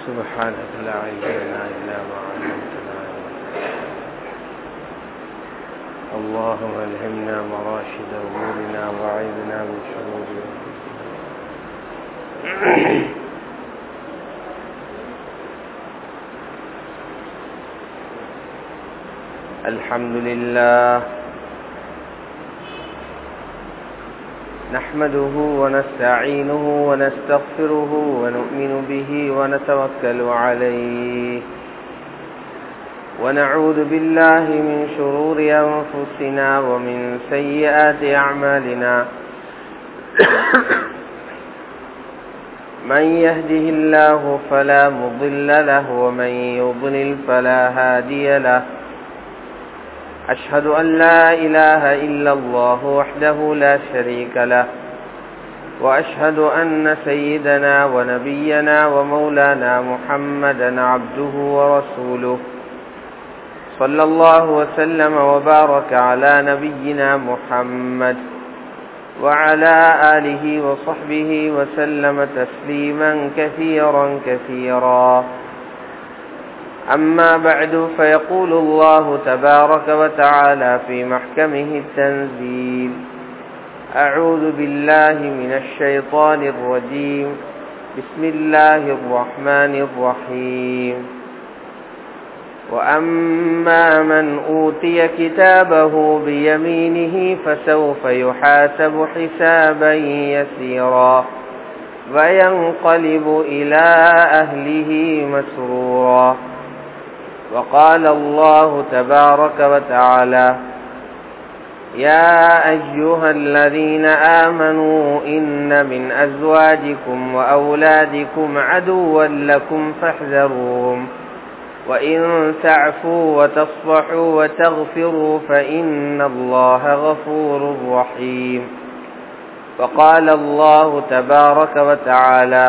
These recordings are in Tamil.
سبحانك لا علم لنا إلا ما علمتنا اللهم الهمنا مراشد أمورنا وعيذنا من شرور الحمد لله نحمده ونستعينه ونستغفره ونؤمن به ونتوكل عليه ونعوذ بالله من شرور أنفسنا ومن سيئات أعمالنا من يهده الله فلا مضل له ومن يضلل فلا هادي له أشهد أن لا إله إلا الله وحده لا شريك له وأشهد أن سيدنا ونبينا ومولانا محمدا عبده ورسوله صلى الله وسلم وبارك على نبينا محمد وعلى آله وصحبه وسلم تسليما كثيرا كثيرا أما بعد فيقول الله تبارك وتعالى في محكمه التنزيل أعوذ بالله من الشيطان الرجيم بسم الله الرحمن الرحيم وأما من أوتي كتابه بيمينه فسوف يحاسب حسابا يسيرا وينقلب إلى أهله مسرورا وقال الله تبارك وتعالى يا أيها الذين آمنوا إن من أزواجكم وأولادكم عدوا لكم فاحذروهم وإن تعفوا وتصفحوا وتغفروا فإن الله غفور رحيم وقال الله تبارك وتعالى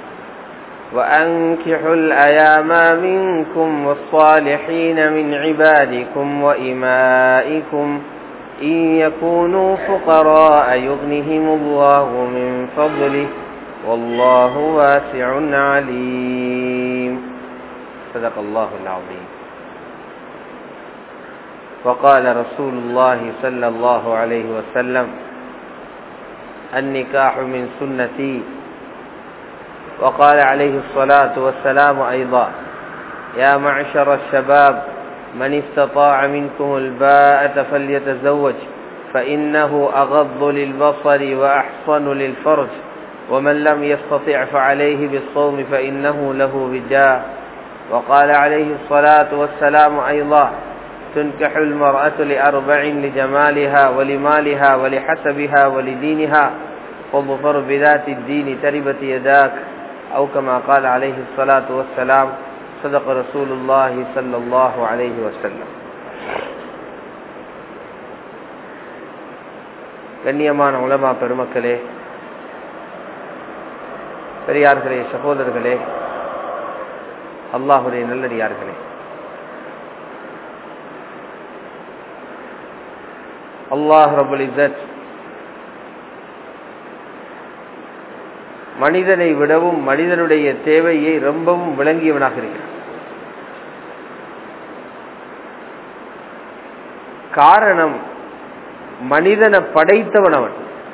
وأنكحوا الأيام منكم والصالحين من عبادكم وإمائكم إن يكونوا فقراء يغنهم الله من فضله والله واسع عليم صدق الله العظيم وقال رسول الله صلى الله عليه وسلم النكاح من سنتي وقال عليه الصلاة والسلام أيضا يا معشر الشباب من استطاع منكم الباءة فليتزوج فإنه أغض للبصر وأحصن للفرج ومن لم يستطع فعليه بالصوم فإنه له وجاء وقال عليه الصلاة والسلام أيضا تنكح المرأة لأربع لجمالها ولمالها ولحسبها ولدينها فاظفر بذات الدين تربت يداك أو كما قال عليه الصلاة والسلام صدق رسول الله صلى الله عليه وسلم கண்ணியமான உலமா பெருமக்களே பெரியார்களே சகோதரர்களே அல்லாஹுடைய நல்லடியார்களே அல்லாஹ் ரபுல் இசத் மனிதனை விடவும் மனிதனுடைய தேவையை ரொம்பவும் விளங்கியவனாக இருக்கிறான் காரணம் மனிதனை படைத்தவன் அவன்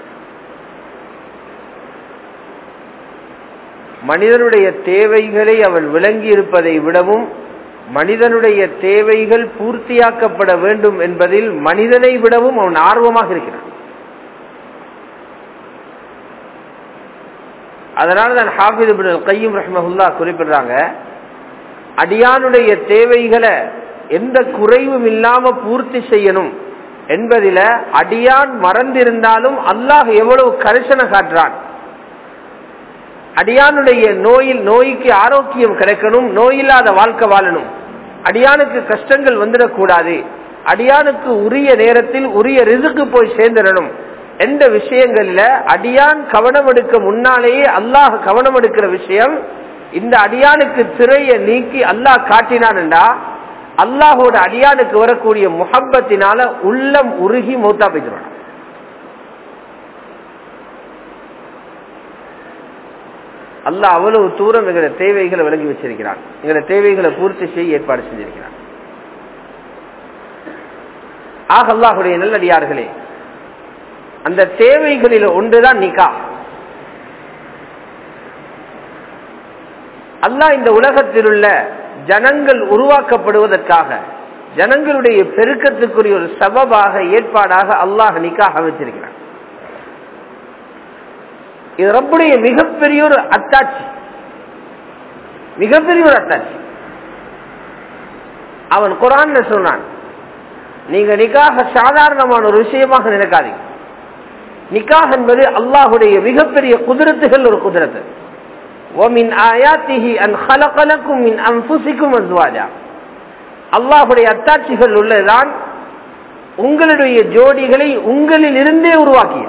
மனிதனுடைய தேவைகளை அவன் விளங்கி இருப்பதை விடவும் மனிதனுடைய தேவைகள் பூர்த்தியாக்கப்பட வேண்டும் என்பதில் மனிதனை விடவும் அவன் ஆர்வமாக இருக்கிறான் அதனால தான் ஹாஃபித் கையும் ரஹ்மஹுல்லா குறிப்பிடுறாங்க அடியானுடைய தேவைகளை எந்த குறைவும் இல்லாம பூர்த்தி செய்யணும் என்பதில அடியான் மறந்திருந்தாலும் அல்லாஹ் எவ்வளவு கரிசனை காட்டுறான் அடியானுடைய நோயில் நோய்க்கு ஆரோக்கியம் கிடைக்கணும் நோயில்லாத வாழ்க்கை வாழணும் அடியானுக்கு கஷ்டங்கள் வந்துடக்கூடாது அடியானுக்கு உரிய நேரத்தில் உரிய ரிசுக்கு போய் சேர்ந்துடணும் எந்த விஷயங்கள்ல அடியான் கவனம் எடுக்க முன்னாலேயே அல்லாஹ் கவனம் எடுக்கிற விஷயம் இந்த அடியானுக்கு திரைய நீக்கி அல்லாஹ் காட்டினான்டா அல்லாஹோட அடியானுக்கு வரக்கூடிய முகப்பத்தினால உள்ளம் உருகி மூத்தா போயிடுவான் அல்லாஹ் அவ்வளவு தூரம் எங்களோட தேவைகளை விளங்கி வச்சிருக்கிறான் எங்களோட தேவைகளை பூர்த்தி செய்ய ஏற்பாடு செஞ்சிருக்கிறான் ஆக அல்லாஹுடைய நல்லடியார்களே அந்த தேவைகளில் ஒன்றுதான் நிக்கா அல்லாஹ் இந்த உலகத்தில் உள்ள ஜனங்கள் உருவாக்கப்படுவதற்காக ஜனங்களுடைய பெருக்கத்துக்குரிய ஒரு சபபாக ஏற்பாடாக அல்லாஹ் நிக்காக வச்சிருக்கிறான் இது ரப்புடைய மிகப்பெரிய ஒரு அத்தாட்சி மிகப்பெரிய ஒரு அத்தாட்சி அவன் குரான் சொன்னான் நீங்க நிக்காக சாதாரணமான ஒரு விஷயமாக நினைக்காதீங்க நிக்காக என்பது அல்லாஹுடைய மிகப்பெரிய குதிரத்துகள் ஒரு குதிரத்து ومن آياته أن خلق لكم من أنفسكم أزواجا அல்லாஹுடைய அத்தாட்சிகள் உள்ளதுதான் உங்களுடைய ஜோடிகளை உங்களில் இருந்தே உருவாக்கிய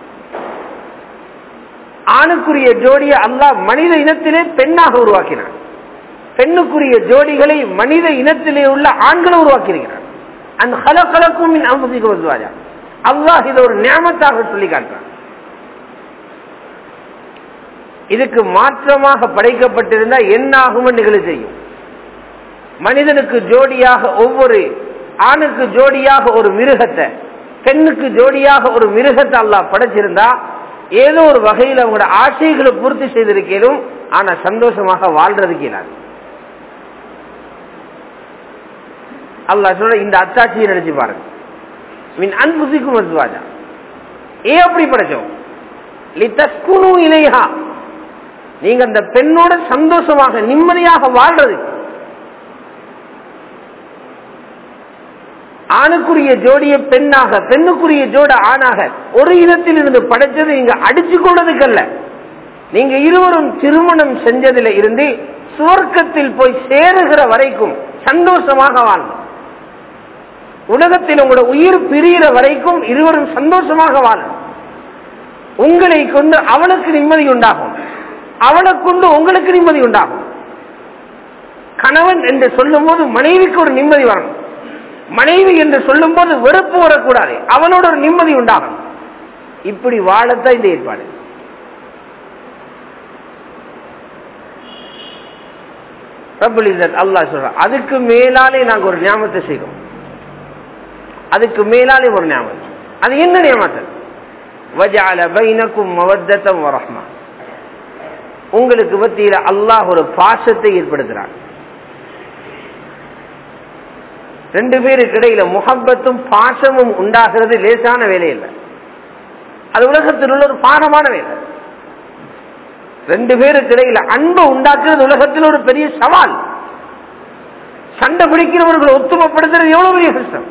ஆணுக்குரிய ஜோடியை அல்லாஹ் மனித இனத்திலே பெண்ணாக உருவாக்கினான் பெண்ணுக்குரிய ஜோடிகளை மனித இனத்திலே உள்ள ஆண்களை உருவாக்கியிருக்கிறான் அந்த ஹலக்கலக்கும் அம்புசிக்கும் அஸ்வாஜா அல்லாஹ் இதை ஒரு நியமத்தாக சொல்லி காட்டுறான் இதுக்கு மாற்றமாக படைக்கப்பட்டிருந்தா என்ன ஆகும் நிகழ்வு செய்யும் மனிதனுக்கு ஜோடியாக ஒவ்வொரு ஆணுக்கு ஜோடியாக ஒரு மிருகத்தை பெண்ணுக்கு ஜோடியாக ஒரு மிருகத்தை அல்லாஹ் படைச்சிருந்தா ஏதோ ஒரு வகையில் அவங்களோட ஆசைகளை பூர்த்தி செய்திருக்கலும் ஆனா சந்தோஷமாக வாழ்றதுக்கு இல்லாது அல்லாஹ் சொல்ற இந்த அத்தாட்சியை நினைச்சு பாருங்க மின் அன்புசிக்கும் அஸ்வாஜா ஏன் அப்படி படைச்சோம் லித்தஸ்குனு இலையா நீங்க அந்த பெண்ணோட சந்தோஷமாக நிம்மதியாக வாழ்றது ஆணுக்குரிய ஜோடிய பெண்ணாக பெண்ணுக்குரிய ஜோட ஆணாக ஒரு இனத்தில் இருந்து படைச்சது நீங்க அடிச்சு கொண்டதுக்கல்ல நீங்க இருவரும் திருமணம் செஞ்சதுல இருந்து சுவர்க்கத்தில் போய் சேருகிற வரைக்கும் சந்தோஷமாக வாழணும் உலகத்தில் உங்களோட உயிர் பிரிகிற வரைக்கும் இருவரும் சந்தோஷமாக வாழணும் உங்களை கொண்டு அவளுக்கு நிம்மதி உண்டாகும் அவளை கொண்டு உங்களுக்கு நிம்மதி உண்டாகும் கணவன் என்று சொல்லும் போது மனைவிக்கு ஒரு நிம்மதி வரணும் மனைவி என்று சொல்லும் போது வெறுப்பு வரக்கூடாது அவனோட ஒரு நிம்மதி உண்டாகும் இப்படி வாழத்தான் இந்த ஏற்பாடு அல்லாஹ் சொல்ற அதுக்கு மேலாலே நாங்க ஒரு ஞாபகத்தை செய்வோம் அதுக்கு மேலாலே ஒரு ஞாபகம் அது என்ன நியமத்தல் வஜால பைனக்கும் மவத்தம் வரஹ்மா உங்களுக்கு பத்தியில அல்லாஹ் ஒரு பாசத்தை ஏற்படுத்துறான் ரெண்டு பேருக்கு இடையில முகப்பத்தும் பாசமும் உண்டாகிறது லேசான வேலை இல்லை அது உலகத்தில் உள்ள ஒரு பாரமான வேலை ரெண்டு பேருக்கு இடையில அன்பை உண்டாக்குறது உலகத்தில் ஒரு பெரிய சவால் சண்டை பிடிக்கிறவர்களை ஒத்துமைப்படுத்துறது எவ்வளவு பெரிய கஷ்டம்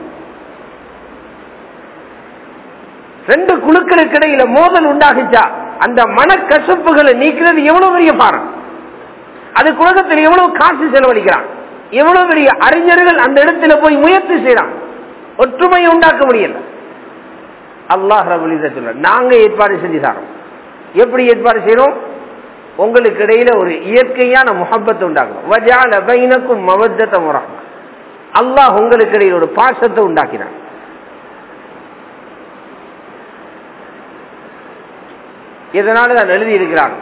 ரெண்டு குழுக்களுக்கு இடையில மோதல் உண்டாகிச்சா அந்த மனக்கசப்புகளை நீக்கிறது எவ்வளவு பெரிய பாரம் அதுக்கு உலகத்தில் எவ்வளவு காசு செலவழிக்கிறான் எவ்வளவு பெரிய அறிஞர்கள் அந்த இடத்துல போய் முயற்சி செய்யறான் ஒற்றுமையை உண்டாக்க முடியல அல்லாஹ் ரபுல் சொல்ல நாங்க ஏற்பாடு செஞ்சு தரோம் எப்படி ஏற்பாடு செய்யறோம் உங்களுக்கு இடையில ஒரு இயற்கையான முகப்பத்தை உண்டாக்கணும் வஜால பைனக்கும் மவத்தத்தை முறாங்க அல்லாஹ் உங்களுக்கு இடையில ஒரு பாசத்தை உண்டாக்கினான் இதனால தான் எழுதி இருக்கிறான்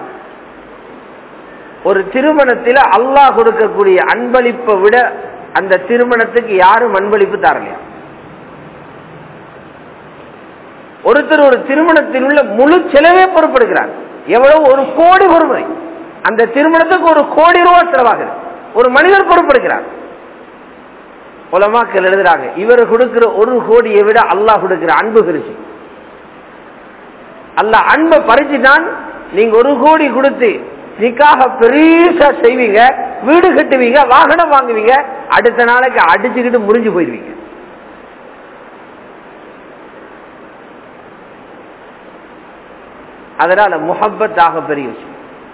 ஒரு திருமணத்தில் அல்லாஹ் கொடுக்கக்கூடிய அன்பளிப்பை விட அந்த திருமணத்துக்கு யாரும் அன்பளிப்பு தரலையா ஒருத்தர் ஒரு திருமணத்தில் உள்ள முழு செலவே பொறுப்பெடுக்கிறார் எவ்வளவு ஒரு கோடி பொறுமை அந்த திருமணத்துக்கு ஒரு கோடி ரூபாய் செலவாகுது ஒரு மனிதர் பொறுப்பெடுக்கிறார் உலமாக்கள் எழுதுறாங்க இவர் கொடுக்கிற ஒரு கோடியை விட அல்லாஹ் கொடுக்கிற அன்பு கிருச்சி அல்ல அன்பை பறிச்சுதான் நீங்க ஒரு கோடி கொடுத்து நிக்காக பெருசா செய்வீங்க வீடு கட்டுவீங்க வாகனம் வாங்குவீங்க அடுத்த நாளைக்கு அடிச்சுக்கிட்டு முறிஞ்சு போயிடுவீங்க அதனால முகப்பத்தாக பெரிய விஷயம்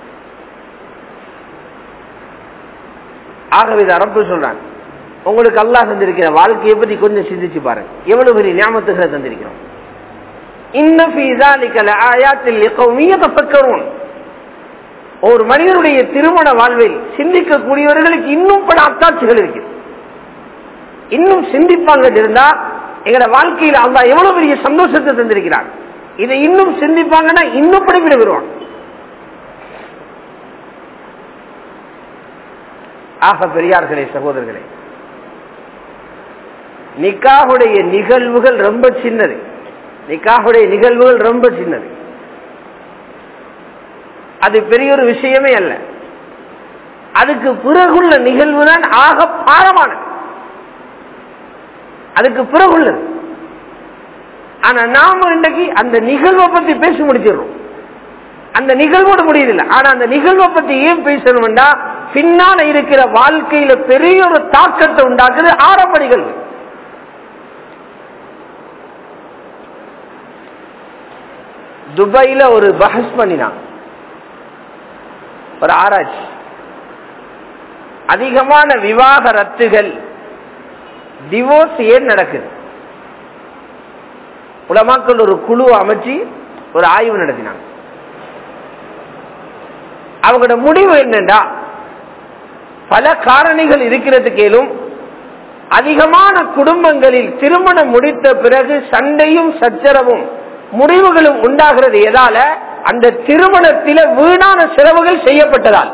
ஆகவே ரப்பு சொல்றான் உங்களுக்கு அல்லாஹ் தந்திருக்கிற வாழ்க்கையை பத்தி கொஞ்சம் சிந்திச்சு பாருங்க எவ்வளவு பெரிய ஞாபகத்துகளை தந்திருக்கிறோம் ஒரு மனிதனுடைய திருமண வாழ்வில் சிந்திக்கக்கூடியவர்களுக்கு இன்னும் பல அத்தாட்சிகள் இருக்கு இன்னும் சிந்திப்பாங்க இருந்தா எங்களோட வாழ்க்கையில் அல்லா எவ்வளவு பெரிய சந்தோஷத்தை தந்திருக்கிறார் இதை இன்னும் சிந்திப்பாங்கன்னா இன்னும் படிப்பிட வருவாங்க ஆக பெரியார்களே சகோதரர்களே நிக்காஹுடைய நிகழ்வுகள் ரொம்ப சின்னது நிக்காஹுடைய நிகழ்வுகள் ரொம்ப சின்னது அது பெரிய ஒரு விஷயமே அல்ல அதுக்கு பிறகுள்ள நிகழ்வு தான் ஆக பாரமானது அதுக்கு பிறகுள்ளது ஆனா நாம இன்றைக்கு அந்த நிகழ்வை பத்தி பேசி முடிச்சிடுறோம் அந்த நிகழ்வோடு முடியுதில்லை ஆனா அந்த நிகழ்வை பத்தி ஏன் பேசணும்டா பின்னால இருக்கிற வாழ்க்கையில பெரிய ஒரு தாக்கத்தை உண்டாக்குது ஆரம்ப நிகழ்வு துபாயில ஒரு பஹஸ் பண்ணினான் ஒரு ஆராய்ச்சி அதிகமான விவாகரத்துகள் டிவோர்ஸ் ஏன் நடக்குது உலமாக்கள் ஒரு குழு அமைச்சு ஒரு ஆய்வு நடத்தினாங்க அவங்களோட முடிவு என்னண்டா பல காரணிகள் இருக்கிறதுக்கேலும் அதிகமான குடும்பங்களில் திருமணம் முடித்த பிறகு சண்டையும் சச்சரவும் முடிவுகளும் உண்டாகிறது எதால அந்த திருமணத்தில வீணான செலவுகள் செய்யப்பட்டதால்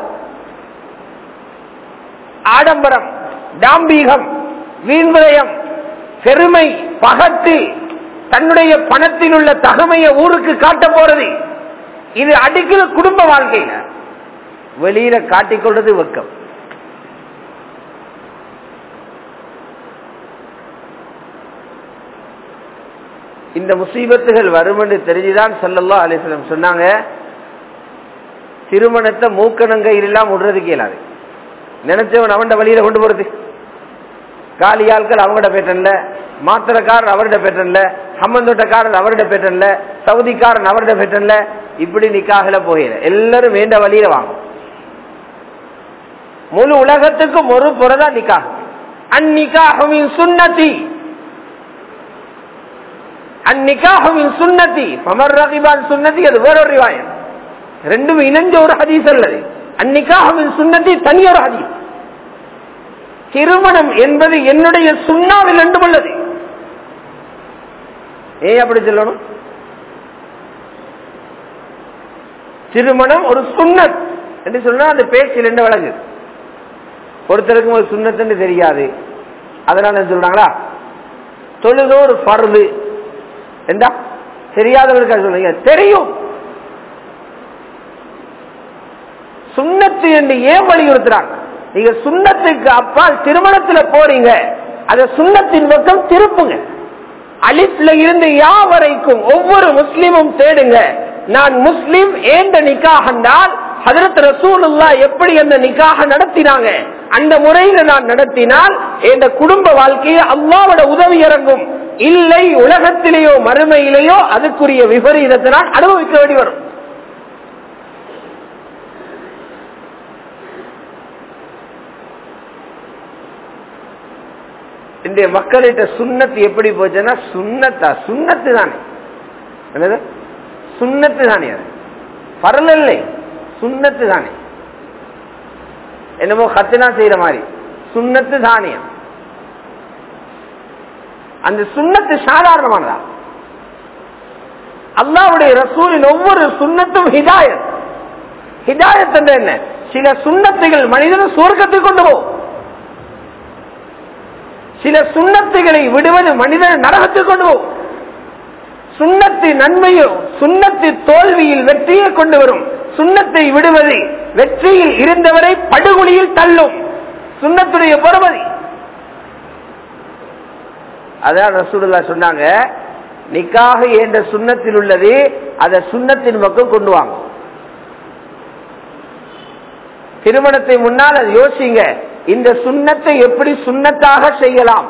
ஆடம்பரம் தாம்பீகம் வீண்விரயம் பெருமை பகத்து தன்னுடைய பணத்தில் உள்ள தகமையை ஊருக்கு காட்ட போறது இது அடிக்கிற குடும்ப வாழ்க்கையில வெளியில காட்டிக்கொள்றது வெக்கம் இந்த முசீபத்துகள் வரும் என்று தெரிஞ்சுதான் சொல்லல்லா அலிஸ்லம் சொன்னாங்க திருமணத்தை மூக்கணங்கையில் எல்லாம் விடுறதுக்கு இயலாது நினைச்சவன் அவன் வழியில கொண்டு போறது காலி ஆட்கள் அவங்கள்ட பேட்டன்ல மாத்திரக்காரர் அவர்கிட்ட பேட்டன்ல ஹம்மந்தோட்டக்காரர் அவர்கிட்ட பேட்டன்ல சவுதிக்காரன் அவர்கிட்ட பேட்டன்ல இப்படி நிக்காகல போகிற எல்லாரும் வேண்ட வழியில வாங்கும் முழு உலகத்துக்கும் ஒரு புறதான் நிக்காக அந்நிகாகவின் சுண்ணத்தி அந்நிகாகவின் சுண்ணத்தி பமர் ரகிபான் சுண்ணத்தி அது வேறொரு ரிவாயம் ரெண்டும் இணைஞ்ச ஒரு ஹதீஸ் அல்லது அந்நிகாகவின் சுண்ணத்தி தனியொரு ஹதீஸ் திருமணம் என்பது என்னுடைய சுண்ணாவில் என்றும் உள்ளது ஏன் அப்படி சொல்லணும் திருமணம் ஒரு சுண்ணத் என்று சொன்னா அந்த பேச்சில் என்ன வழங்கு ஒருத்தருக்கும் ஒரு சுண்ணத்துன்னு தெரியாது அதனால என்ன சொல்றாங்களா தொழுதோ ஒரு பருது என்றா தெரியாதவர்களுக்கு சொல்லுங்க தெரியும் சுண்ணத்து என்று ஏன் வலியுறுத்துறாங்க நீங்க சுண்ணத்துக்கு அப்பால் திருமணத்துல போறீங்க அத சுண்ணத்தின் பக்கம் திருப்புங்க அலிப்ல இருந்து யா வரைக்கும் ஒவ்வொரு முஸ்லீமும் தேடுங்க நான் முஸ்லீம் ஏண்ட நிக்காகண்டால் ஹதரத் ரசூலுல்லா எப்படி அந்த நிக்காக நடத்தினாங்க அந்த முறையில நான் நடத்தினால் என் குடும்ப வாழ்க்கையை அல்லாவோட உதவி இறங்கும் இல்லை உலகத்திலேயோ மறுமையிலேயோ அதுக்குரிய விபரீதத்தை நான் அனுபவிக்க வேண்டி வரும் இன்றைய மக்கள்கிட்ட சுண்ணத்து எப்படி போச்சுன்னா சுண்ணத்தா சுண்ணத்து தானே என்னது சுண்ணத்து தானே அது பரல இல்லை சுண்ணத்து தானே என்னமோ கத்தினா செய்யற மாதிரி சுண்ணத்து தானியம் அந்த சுண்ணத்து சாதாரணமானதா அல்லாவுடைய ரசூலின் ஒவ்வொரு சுண்ணத்தும் ஹிதாயத் ஹிதாயத் என்ற என்ன சில சுண்ணத்துகள் மனிதனை சுவர்க்கத்துக்கு கொண்டு போகும் சில சுண்ணத்துகளை விடுவது மனிதனை நரகத்துக்கு கொண்டு போகும் சுண்ணத்து நன்மையோ சுண்ணத்து தோல்வியில் வெற்றியை கொண்டு வரும் சுண்ணத்தை விடுவது வெற்றியில் இருந்தவரை படுகொலியில் தள்ளும் சுண்ணத்துடைய பொறுமதி அதான் ரசூலுல்லா சொன்னாங்க நிக்காக என்ற சுண்ணத்தில் உள்ளது அதை சுண்ணத்தின் பக்கம் கொண்டு வாங்க திருமணத்தை முன்னால் அது யோசிங்க இந்த சுண்ணத்தை எப்படி சுண்ணத்தாக செய்யலாம்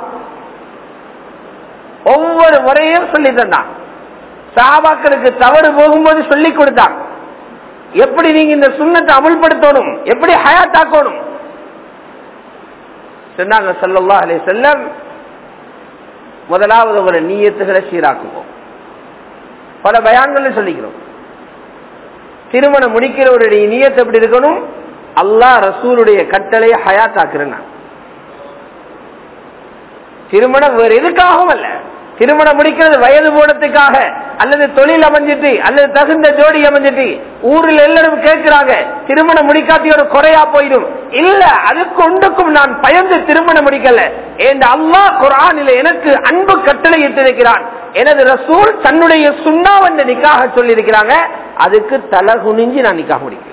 ஒவ்வொரு முறையும் சொல்லி தந்தான் சாபாக்களுக்கு தவறு போகும்போது சொல்லி கொடுத்தான் எப்படி நீங்க இந்த சுண்ணத்தை அமுல்படுத்தணும் எப்படி ஹயாத்தாக்கணும் சொன்னாங்க சல்லல்லா அலே செல்லம் முதலாவது ஒரு நீயத்துகளை சீராக்குவோம் பல பயான்கள் சொல்லிக்கிறோம் திருமணம் முடிக்கிறவருடைய நீயத்தை எப்படி இருக்கணும் அல்லாஹ் ரசூலுடைய கட்டளையை ஹயாத்தாக்குறேன் திருமணம் வேறு எதுக்காகவும் அல்ல திருமணம் முடிக்கிறது வயது போனதுக்காக அல்லது தொழில் அமைஞ்சிட்டு அல்லது தகுந்த ஜோடி அமைஞ்சிட்டு ஊரில் எல்லாரும் கேட்கிறாங்க திருமணம் முடிக்காட்டி ஒரு குறையா போயிடும் இல்ல அதுக்கு ஒன்றுக்கும் நான் பயந்து திருமணம் முடிக்கல என் அல்லாஹ் குரானில் எனக்கு அன்பு கட்டளை இட்டிருக்கிறான் எனது ரசூல் தன்னுடைய சுண்ணாவென்று நிக்காக சொல்லியிருக்கிறாங்க அதுக்கு தலை குனிஞ்சு நான் நிக்காக முடிக்கிறேன்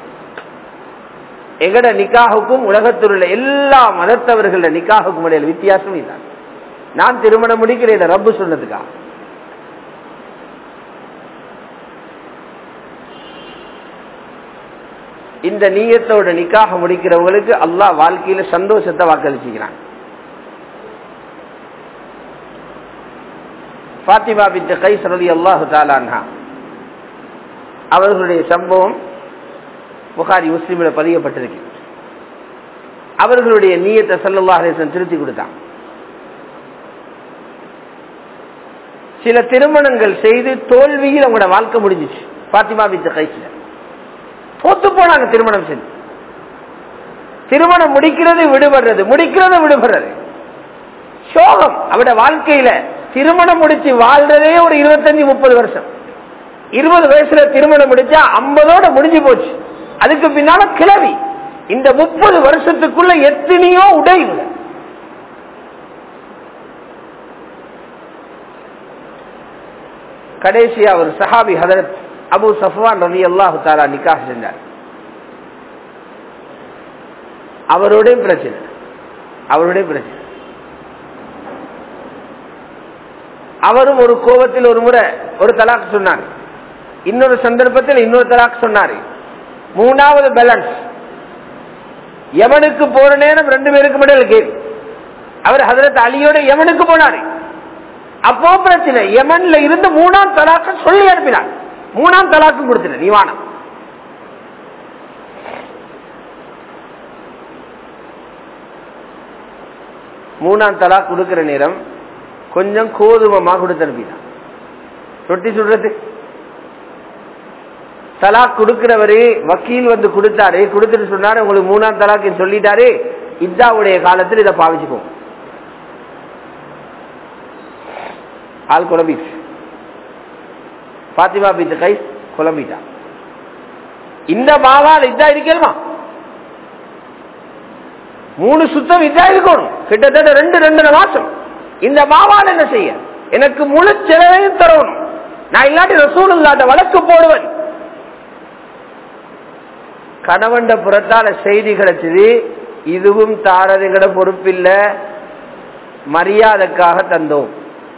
எங்கட நிக்காகுக்கும் உலகத்தில் உள்ள எல்லா மதத்தவர்கள நிக்காகுக்கும் இடையில வித்தியாசம் இல்லை நான் திருமணம் முடிக்கிறேன் இதை ரப்பு சொன்னதுக்கா இந்த நீயத்தோட நிக்காக முடிக்கிறவங்களுக்கு அல்லாஹ் வாழ்க்கையில சந்தோஷத்தை வாக்களிச்சுக்கிறான் பாத்திமா பித்த கை சரதி அல்லாஹு தாலான்ஹா அவர்களுடைய சம்பவம் புகாரி முஸ்லீமில் பதியப்பட்டிருக்கு அவர்களுடைய நீயத்தை சல்லல்லா அலிசன் திருத்தி கொடுத்தான் சில திருமணங்கள் செய்து தோல்வியில் அவங்களோட வாழ்க்கை முடிஞ்சிச்சு பாத்திமா பித்த கைசில தோத்து போனாங்க திருமணம் செஞ்சு திருமணம் முடிக்கிறது விடுபடுறது முடிக்கிறது விடுபடுறது சோகம் அவட வாழ்க்கையில திருமணம் முடிச்சு வாழ்றதே ஒரு இருபத்தஞ்சு முப்பது வருஷம் இருபது வயசுல திருமணம் முடிச்சா ஐம்பதோட முடிஞ்சு போச்சு அதுக்கு பின்னால கிளவி இந்த முப்பது வருஷத்துக்குள்ள எத்தனையோ உடைவு கடைசியா ஒரு சஹாபி ஹதரத் அபு சஃப்வான் ரவி அல்லாஹு தாலா நிக்காக செஞ்சார் அவரோட பிரச்சனை அவருடைய பிரச்சனை அவரும் ஒரு கோபத்தில் ஒரு முறை ஒரு தலாக் சொன்னார் இன்னொரு சந்தர்ப்பத்தில் இன்னொரு தலாக் சொன்னார் மூணாவது பேலன்ஸ் எவனுக்கு போற நேரம் ரெண்டு பேருக்கு மட்டும் கேள்வி அவர் ஹதரத் அலியோட எவனுக்கு போனாரு அப்போ பிரச்சனை யமன்ல இருந்து மூணாம் தலாக்க சொல்லி அனுப்பினார் மூணாம் தலாக்கு கொடுத்தின நிவானம் மூணாம் தலாக் கொடுக்கிற நேரம் கொஞ்சம் கோதுமமா கொடுத்து அனுப்பினான் ரொட்டி சுடுறது தலாக் கொடுக்கிறவரு வக்கீல் வந்து கொடுத்தாரு கொடுத்துட்டு சொன்னாரு உங்களுக்கு மூணாம் தலாக்கு சொல்லிட்டாரு இத்தாவுடைய காலத்தில் இதை பாவிச்சுக்கோங்க ஆள் குழம்பிச்சு பாத்திமா பீத்து கை குழம்பிட்டா இந்த மாவால் இதா இருக்கணுமா மூணு சுத்தம் இதா இருக்கணும் கிட்டத்தட்ட ரெண்டு ரெண்டரை மாசம் இந்த மாவால் என்ன செய்ய எனக்கு முழு செலவையும் தரணும் நான் இல்லாட்டி ரசூல் இல்லாத வழக்கு போடுவேன் கணவண்ட புறத்தால செய்தி கிடைச்சது இதுவும் தாரதுகிட பொறுப்பில்ல மரியாதைக்காக தந்தோம்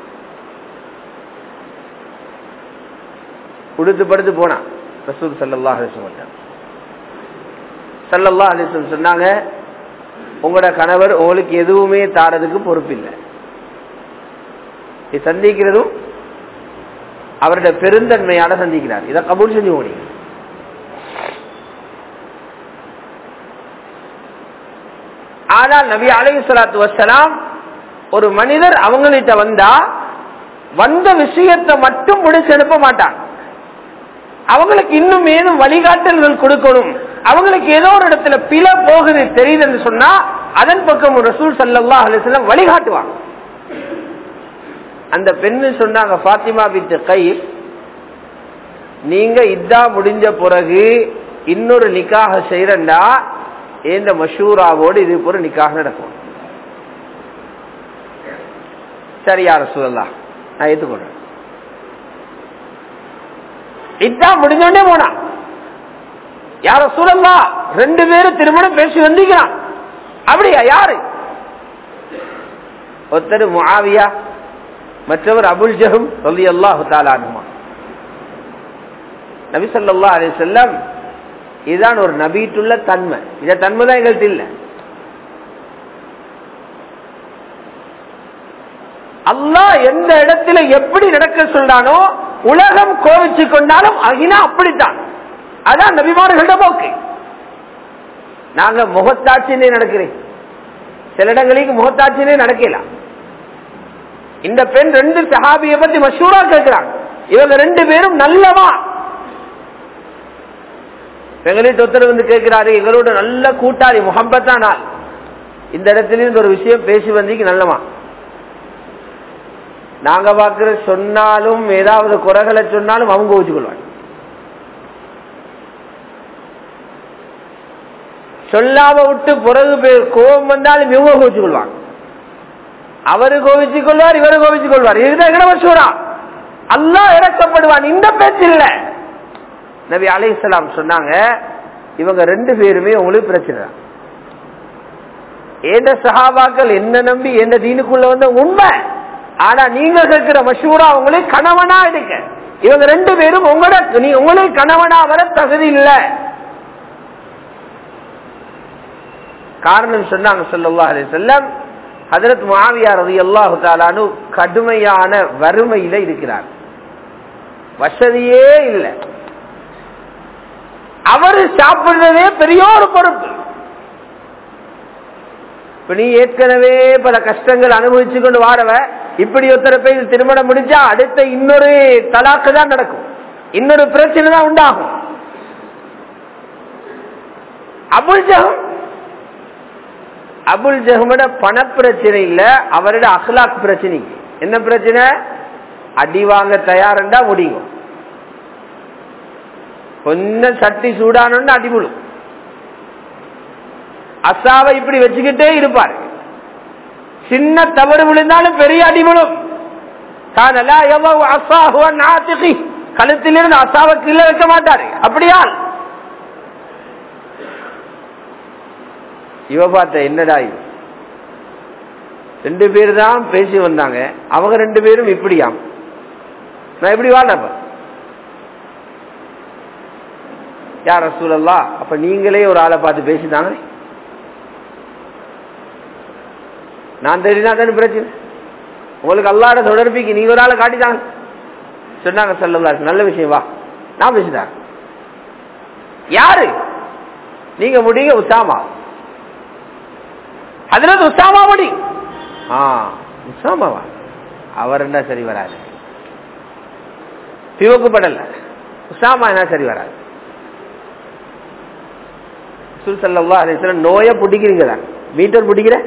உடுத்து படுத்து போனான் ரசூல் சல்லல்லா அலிஸ்லம் சல்லல்லா அலிஸ்லம் சொன்னாங்க உங்களோட கணவர் உங்களுக்கு எதுவுமே தாரதுக்கு பொறுப்பில்லை இது சந்திக்கிறதும் அவருடைய பெருந்தன்மையால சந்திக்கிறார் இதை கபூல் செஞ்சு ஓடி ஆனால் நபி அலை சலாத்து வசலாம் ஒரு மனிதர் அவங்கள்ட்ட வந்தா வந்த விஷயத்தை மட்டும் முடிச்சு அனுப்ப மாட்டாங்க அவங்களுக்கு இன்னும் ஏதும் வழிகாட்டல்கள் கொடுக்கணும் அவங்களுக்கு ஏதோ ஒரு இடத்துல பில போகுது தெரியுதுன்னு சொன்னா அதன் பக்கம் ரசூல் சல்லா அலிஸ்லாம் வழிகாட்டுவாங்க அந்த பெண்ணு சொன்னாங்க பாத்திமா பித்து கை நீங்க இதா முடிஞ்ச பிறகு இன்னொரு நிக்காக செய்யறண்டா இந்த மஷூராவோடு இது போற நிக்காக நடக்கும் சரி யார சூழல்லா நான் ஏத்துக்கொள்றேன் இதான் முடிஞ்சோடனே போனான் யார சூழல்லா ரெண்டு பேரும் திருமணம் பேசி வந்திக்கிறான் அப்படியா யாரு ஒருத்தர் முஆவியா மற்றவர் அபுல் ஜஹம் சொல்லி அல்லாஹு தாலானுமா நபி சொல்லா அலி செல்லம் இதுதான் ஒரு நபீட்டுள்ள தன்மை இந்த தன்மை தான் எங்கள்கிட்ட இல்லை அல்லாஹ் எந்த இடத்துல எப்படி நடக்க சொல்றானோ உலகம் கோவிச்சு கொண்டாலும் அகினா அப்படித்தான் அதான் நபிமார்கள போக்கு நாங்க முகத்தாட்சியிலே நடக்கிறேன் சில இடங்களுக்கு முகத்தாட்சியிலே நடக்கலாம் இந்த பெண் ரெண்டு சஹாபிய பத்தி மஷூரா கேட்கிறாங்க இவங்க ரெண்டு பேரும் நல்லவா எங்கள்கிட்ட ஒருத்தர் வந்து கேட்கிறாரு எங்களோட நல்ல கூட்டாளி முகம்பத்தான் நாள் இந்த இடத்துல இருந்து ஒரு விஷயம் பேசி வந்தீங்க நல்லவா நாங்க பாக்குற சொன்னாலும் ஏதாவது குறைகளை சொன்னாலும் அவங்க கோவிச்சுக்கொள்வாங்க சொல்லாம விட்டு பிறகு பே- கோபம் வந்தாலும் இவங்க கோவிச்சு கொள்வாங்க அவரு கோவிச்சு கொள்வார் இவரு கோவிச்சு கொள்வார் இதுதான் எங்கட மசூரா அல்லாஹ் இறக்கப்படுவான் இந்த பேச்சு இல்ல நபி அலைஹிஸ்ஸலாம் சொன்னாங்க இவங்க ரெண்டு பேருமே உங்களுக்கு பிரச்சனை தான். ஏண்ட சஹாபாக்கள் என்ன நம்பி என்ன தீனுக்குள்ள வந்த உண்மை ஆனா நீங்க கேட்கிற மஷூரா உங்களுக்கு கணவனா எடுக்க இவங்க ரெண்டு பேரும் உங்களோட நீ உங்களுக்கு கணவனா வர தகுதி இல்ல காரணம் சொன்னாங்க ஸல்லல்லாஹு அலைஹி வஸல்லம் ஹஜரத் முஆவியா ரலியல்லாஹு தஆலானு கடுமையான வறுமையில இருக்கிறார் வசதியே இல்லை அவரு சாப்பிடுறதே பெரிய ஒரு பொறுப்பு இப்ப நீ ஏற்கனவே பல கஷ்டங்கள் அனுபவிச்சு கொண்டு வாரவ இப்படி ஒருத்தரை போய் திருமணம் முடிஞ்சா அடுத்த இன்னொரு தலாக்கு தான் நடக்கும் இன்னொரு பிரச்சனை தான் உண்டாகும் அபுல் ஜஹம் அபுல் ஜஹமோட பண பிரச்சனை இல்ல அவரோட அஹ்லாக் பிரச்சனை என்ன பிரச்சனை அடி வாங்க தயாருண்டா முடியும் கொஞ்சம் சட்டி சூடானு அடி விழும் அசாவை இப்படி வச்சுக்கிட்டே இருப்பார் சின்ன தவறு விழுந்தாலும் பெரிய அடி விழும் காணலா எவ்வளவு அசாஹுவன் ஆத்திகி கழுத்திலிருந்து அசாவை கீழே வைக்க மாட்டாரு அப்படியா இவ பார்த்த என்னடா இது ரெண்டு பேர் தான் பேசி வந்தாங்க அவங்க ரெண்டு பேரும் இப்படியாம் நான் எப்படி வாழ்றப்ப யார் ரசூலல்லா அப்ப நீங்களே ஒரு ஆளை பார்த்து பேசிட்டாங்க நான் தெரிஞ்சா தானே பிரச்சனை உங்களுக்கு அல்லாட தொடர்பிக்கு நீங்க ஒரு ஆளை காட்டிட்டாங்க சொன்னாங்க சொல்லலா நல்ல விஷயம் வா நான் பேசிட்டாங்க யாரு நீங்க முடிங்க உசாமா அதுல உசாமா முடி ஆ உசாமாவா அவர் என்ன சரி வராது சிவப்பு படல உசாமா என்ன சரி வராது ரசூல் ஸல்லல்லாஹு அலைஹி வஸல்லம் நோயை பிடிக்கிறீங்க தான் மீட்டர் பிடிக்கிற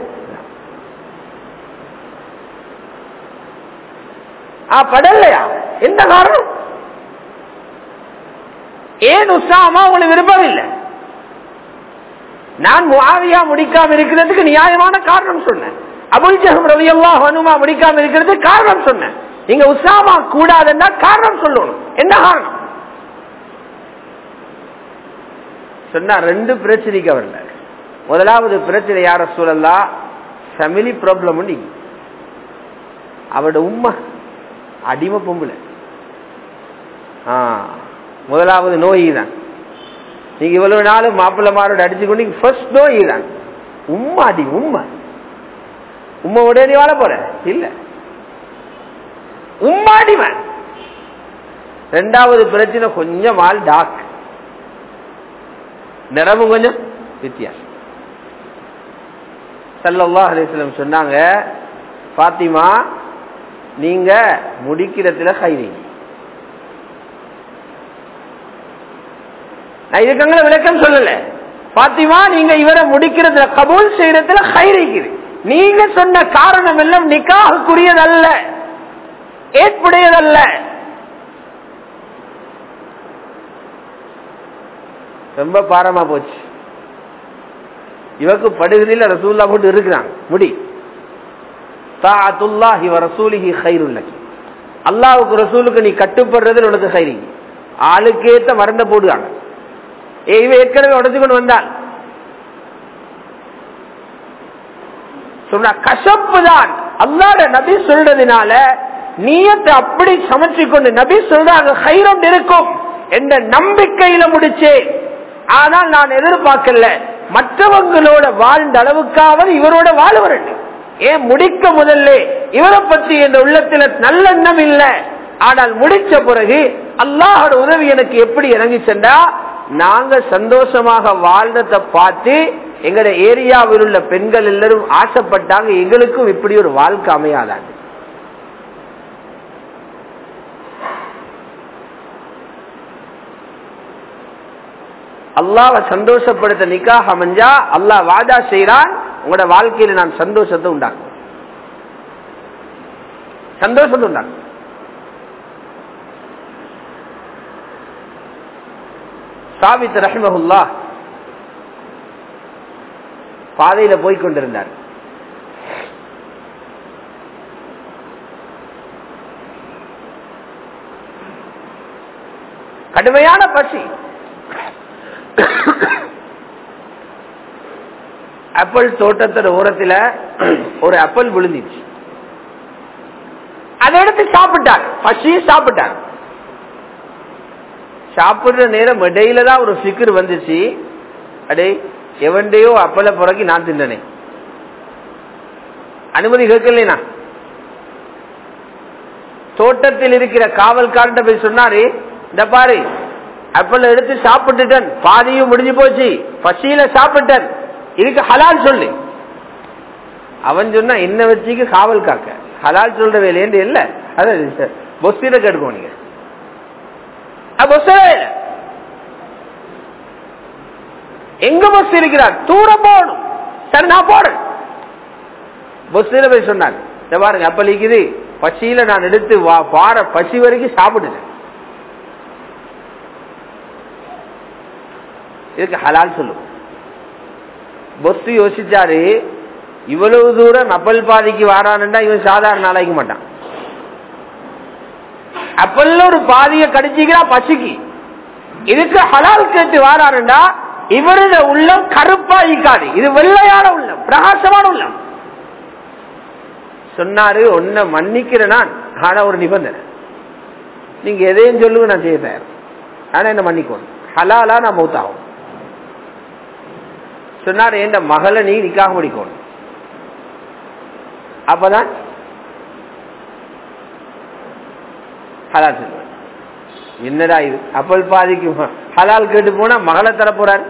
ஆ படலையா என்ன காரணம் ஏன் உற்சாகமா உங்களுக்கு விருப்பம் இல்லை நான் முஆவியா முடிக்காம இருக்கிறதுக்கு நியாயமான காரணம் சொன்னேன் அபுல் ஜஹம் ரலியல்லாஹு அன்ஹுமா முடிக்காம இருக்கிறதுக்கு காரணம் சொன்னேன் நீங்க உசாமா கூடாதுன்னா காரணம் சொல்லணும் என்ன காரணம் சொன்னா ரெண்டு பிரச்சனைக்கு வரல முதலாவது பிரச்சனை யார சூழல்லா ஃபேமிலி ப்ராப்ளம் உண்டு அவட உண்மை அடிமை பொம்புல ஆ முதலாவது நோய் தான் நீங்க இவ்வளவு நாள் மாப்பிள்ளமாரோட அடிச்சுக்கொண்டு ஃபர்ஸ்ட் நோய் தான் உண்மை அடி உண்மை உண்மை உடனே நீ வாழ போற இல்ல உண்மை அடிமை ரெண்டாவது பிரச்சனை கொஞ்சம் ஆள் டாக் நிறமும் கொஞ்சம் வித்தியாசம் சல்லல்லாஹு அலைஹி வஸல்லம் சொன்னாங்க பாத்திமா நீங்க முடிக்கிறதுல கைரீங்க நான் இதுக்கங்கள விளக்கம் சொல்லல பாத்திமா நீங்க இவரை முடிக்கிறதுல கபூல் செய்யறதுல கைரிக்குது நீங்க சொன்ன காரணம் எல்லாம் நிக்காகக்குரியதல்ல ஏற்புடையதல்ல ரொம்ப பாரமா போச்சு இவக்கு படுகையில ரசூல்லா போட்டு இருக்கிறாங்க முடி தாத்துல்லாஹி வ ரசூலிஹி கைருல்லகி அல்லாஹ்வுக்கு ரசூலுக்கு நீ கட்டுப்படுறது உனக்கு கைரி ஆளுக்கேத்த மருந்த போடுவாங்க ஏ இவ ஏற்கனவே உடச்சு கொண்டு வந்தால் சொன்ன கசப்பு தான் அல்லாட நபி சொல்றதுனால நீயத்தை அப்படி சமைச்சு கொண்டு நபி சொல்றாங்க கைரம் இருக்கும் என்ற நம்பிக்கையில முடிச்சே ஆனால் நான் எதிர்பார்க்கல மற்றவங்களோட வாழ்ந்த அளவுக்காவது இவரோட வாழ வேண்டும் ஏன் முடிக்க முதல்ல இவரை பற்றி என்ற உள்ளத்துல நல்லெண்ணம் இல்ல ஆனால் முடிச்ச பிறகு அல்லாஹோட உதவி எனக்கு எப்படி இறங்கி சென்றா நாங்க சந்தோஷமாக வாழ்றத பார்த்து எங்கட ஏரியாவில் உள்ள பெண்கள் எல்லாரும் ஆசைப்பட்டாங்க எங்களுக்கும் இப்படி ஒரு வாழ்க்கை அமையாதாங்க அல்லாவை சந்தோஷப்படுத்த நிக்காக அமைஞ்சா அல்லாஹ் வாதா செய்யறான் உங்களோட வாழ்க்கையில நான் சந்தோஷத்தை உண்டாக்கும் சந்தோஷம் சொன்னாங்க சாபித் ரஹிமஹுல்லா பாதையில போய் கொண்டிருந்தார் கடுமையான பசி ஆப்பிள் தோட்டத்தோட ஓரத்துல ஒரு ஆப்பிள் விழுந்துச்சு அதை எடுத்து சாப்பிட்டார் பசி சாப்பிட்டார் சாப்பிடுற நேரம் இடையில தான் ஒரு சிக்கர் வந்துச்சு அடே எவன்டையோ அப்பல பிறகு நான் தின்னனே அனுமதி கேட்கலனா தோட்டத்தில் இருக்கிற காவல்காரன் போய் சொன்னாரு இந்த பாரு அப்பல எடுத்து சாப்பிட்டுட்டேன் பாதியும் முடிஞ்சு போச்சு பசியில சாப்பிட்டேன் இதுக்கு ஹலால் சொல்லு அவன் சொன்னா என்ன வச்சுக்கு காவல் காக்க ஹலால் சொல்ற வேலையேண்டு இல்ல அதான் பொஸ்தில கேட்டுக்கோ நீங்க எங்க பஸ் இருக்கிறார் தூர போகணும் சரி நான் போறேன் பஸ்ல போய் சொன்னாங்க இந்த பாருங்க அப்ப இருக்குது பசியில நான் எடுத்து வா பாற பசி வரைக்கும் சாப்பிடுறேன் இதுக்கு ஹலால் சொல்லும் பொஸ் யோசிச்சாரு இவ்வளவு தூரம் அப்பல் பாதிக்கு வாரான்டா இவன் சாதாரண நாளைக்கு மாட்டான் அப்பல்ல ஒரு பாதிய கடிச்சிக்கிறா பசிக்கு இதுக்கு ஹலால் கேட்டு வாராருண்டா இவருட உள்ளம் கருப்பா இருக்காது இது வெள்ளையான உள்ளம் பிரகாசமான உள்ளம் சொன்னாரு ஒன்ன மன்னிக்கிற நான் ஆனா ஒரு நிபந்தனை நீங்க எதையும் சொல்லுங்க நான் செய்ய தயார் ஆனா என்ன மன்னிக்கணும் ஹலாலா நான் மௌத்தாகும் சொன்னாரு என் மகளை நீ நிக்காக முடிக்கணும் அப்பதான் ஹலால் சொல்லுவேன் என்னடா இது அப்பல் பாதிக்கு ஹலால் கேட்டு போனா மகளை தர போறாரு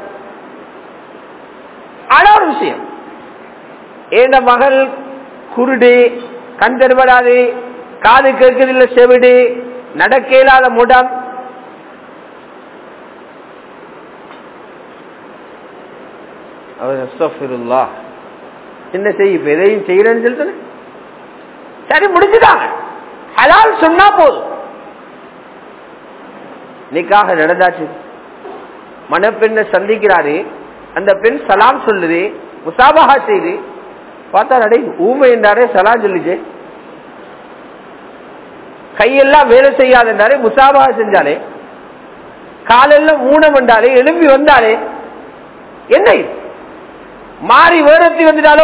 ஆனா ஒரு விஷயம் ஏண்ட மகள் குருடு கண் தெருபடாது காது கேட்கறதில்ல செவிடு நடக்க இயலாத முடம் என்ன செய்ய இப்ப எதையும் செய்யறேன்னு சொல்லிட்டு சரி முடிஞ்சுதாங்க ஹலால் சொன்னா போதும் நிக்காக நடந்தாச்சு மணப்பெண்ணை சந்திக்கிறாரு அந்த பெண் சலாம் சொல்லுது முசாபகா செய்து பார்த்தா நடை ஊமை என்றாரே சலாம் சொல்லிச்சு கையெல்லாம் வேலை செய்யாது என்றாரே முசாபகா செஞ்சாலே காலெல்லாம் ஊனம் என்றாரே எழும்பி வந்தாலே என்ன மாறி வேறத்தி வந்துட்டாலோ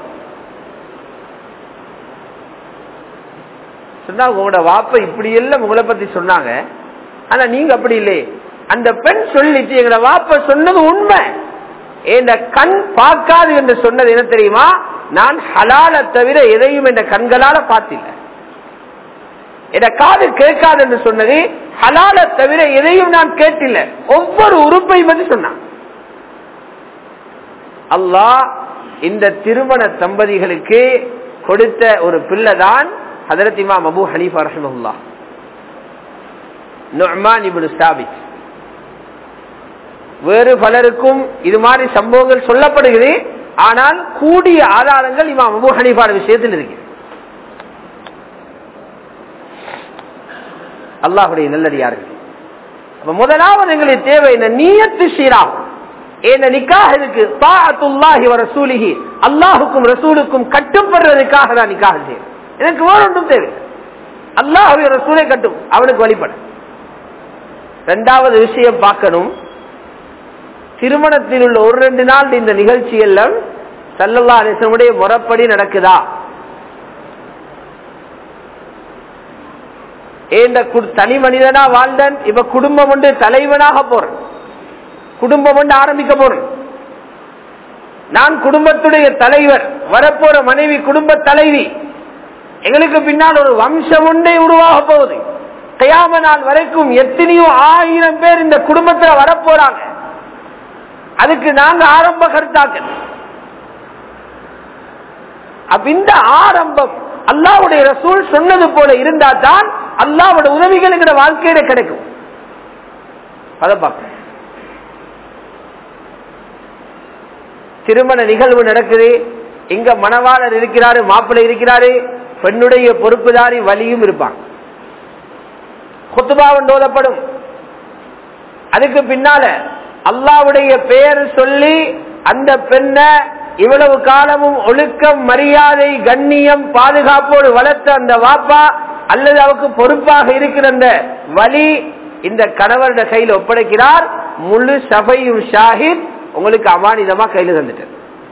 சொன்னா உங்களோட வாப்ப இப்படி எல்லாம் உங்களை பத்தி சொன்னாங்க ஆனா நீங்க அப்படி இல்லை அந்த பெண் சொல்லிச்சு எங்களோட வாப்ப சொன்னது உண்மை என் கண் பார்க்காது என்று சொன்னது என்ன தெரியுமா நான் ஹலால தவிர எதையும் என் கண்களால பார்த்தில்ல என் காது கேட்காது என்று சொன்னது ஹலால தவிர எதையும் நான் கேட்டில்ல ஒவ்வொரு உறுப்பை பற்றி சொன்னான் அல்லாஹ் இந்த திருமண தம்பதிகளுக்கு கொடுத்த ஒரு பிள்ளை தான் ஹதரத் இமாம் அபு ஹனீஃபா ரஹிமஹுல்லா நுஅமான் இப்னு சாபித் வேறு பலருக்கும் இது மாதிரி சம்பவங்கள் சொல்லப்படுகிறது ஆனால் கூடிய ஆதாரங்கள் இமாம் அபு ஹனீஃபா விஷயத்தில் இருக்கு அல்லாஹுடைய நல்லடியார்கள் அப்ப முதலாவது எங்களுக்கு தேவை என்ன நீயத்து சீராகும் என்ன நிக்காக இருக்கு தாத்துல்லாஹி வ ரசூலிஹி அல்லாஹுக்கும் ரசூலுக்கும் கட்டுப்படுறதுக்காக நான் நிக்காக செய்யறேன் எனக்கு வேற ஒன்றும் தேவை அல்லாஹுடைய ரசூலை கட்டும் அவனுக்கு வழிபட இரண்டாவது விஷயம் பார்க்கணும் திருமணத்தில் உள்ள ஒரு ரெண்டு நாள் இந்த நிகழ்ச்சி எல்லாம் சல்லல்லா அலிசனுடைய முறைப்படி நடக்குதா ஏண்ட தனி மனிதனா வாழ்ந்தன் இப்ப குடும்பம் ஒன்று தலைவனாக போறேன் குடும்பம் ஒன்று ஆரம்பிக்க போறேன் நான் குடும்பத்துடைய தலைவர் வரப்போற மனைவி குடும்ப தலைவி எங்களுக்கு பின்னால் ஒரு வம்சம் ஒன்றே உருவாக போகுது கையாம நாள் வரைக்கும் எத்தனையோ ஆயிரம் பேர் இந்த குடும்பத்துல வரப்போறாங்க அதுக்கு நாங்க ஆரம்ப கருத்தாக்கள் அப்ப இந்த ஆரம்பம் அல்லாவுடைய ரசூல் சொன்னது போல இருந்தா தான் அல்லாவோட உதவிகள் எங்கிற வாழ்க்கையில கிடைக்கும் அதை பார்க்க திருமண நிகழ்வு நடக்குது இங்க மணவாளர் இருக்கிறாரு மாப்பிள்ளை இருக்கிறாரு பெண்ணுடைய பொறுப்புதாரி வலியும் இருப்பாங்க குத்துபாவன் ஓதப்படும் அதுக்கு பின்னால அல்லாவுடைய பெயர் சொல்லி அந்த பெண்ணை இவ்வளவு காலமும் ஒழுக்கம் மரியாதை கண்ணியம் பாதுகாப்போடு வளர்த்த அந்த வாப்பா அல்லது அவருக்கு பொறுப்பாக இருக்கிற அந்த வலி இந்த கணவருடைய கையில் ஒப்படைக்கிறார் முழு சபையும் ஷாஹித் உங்களுக்கு அமானிதமா கையில் தந்துட்டு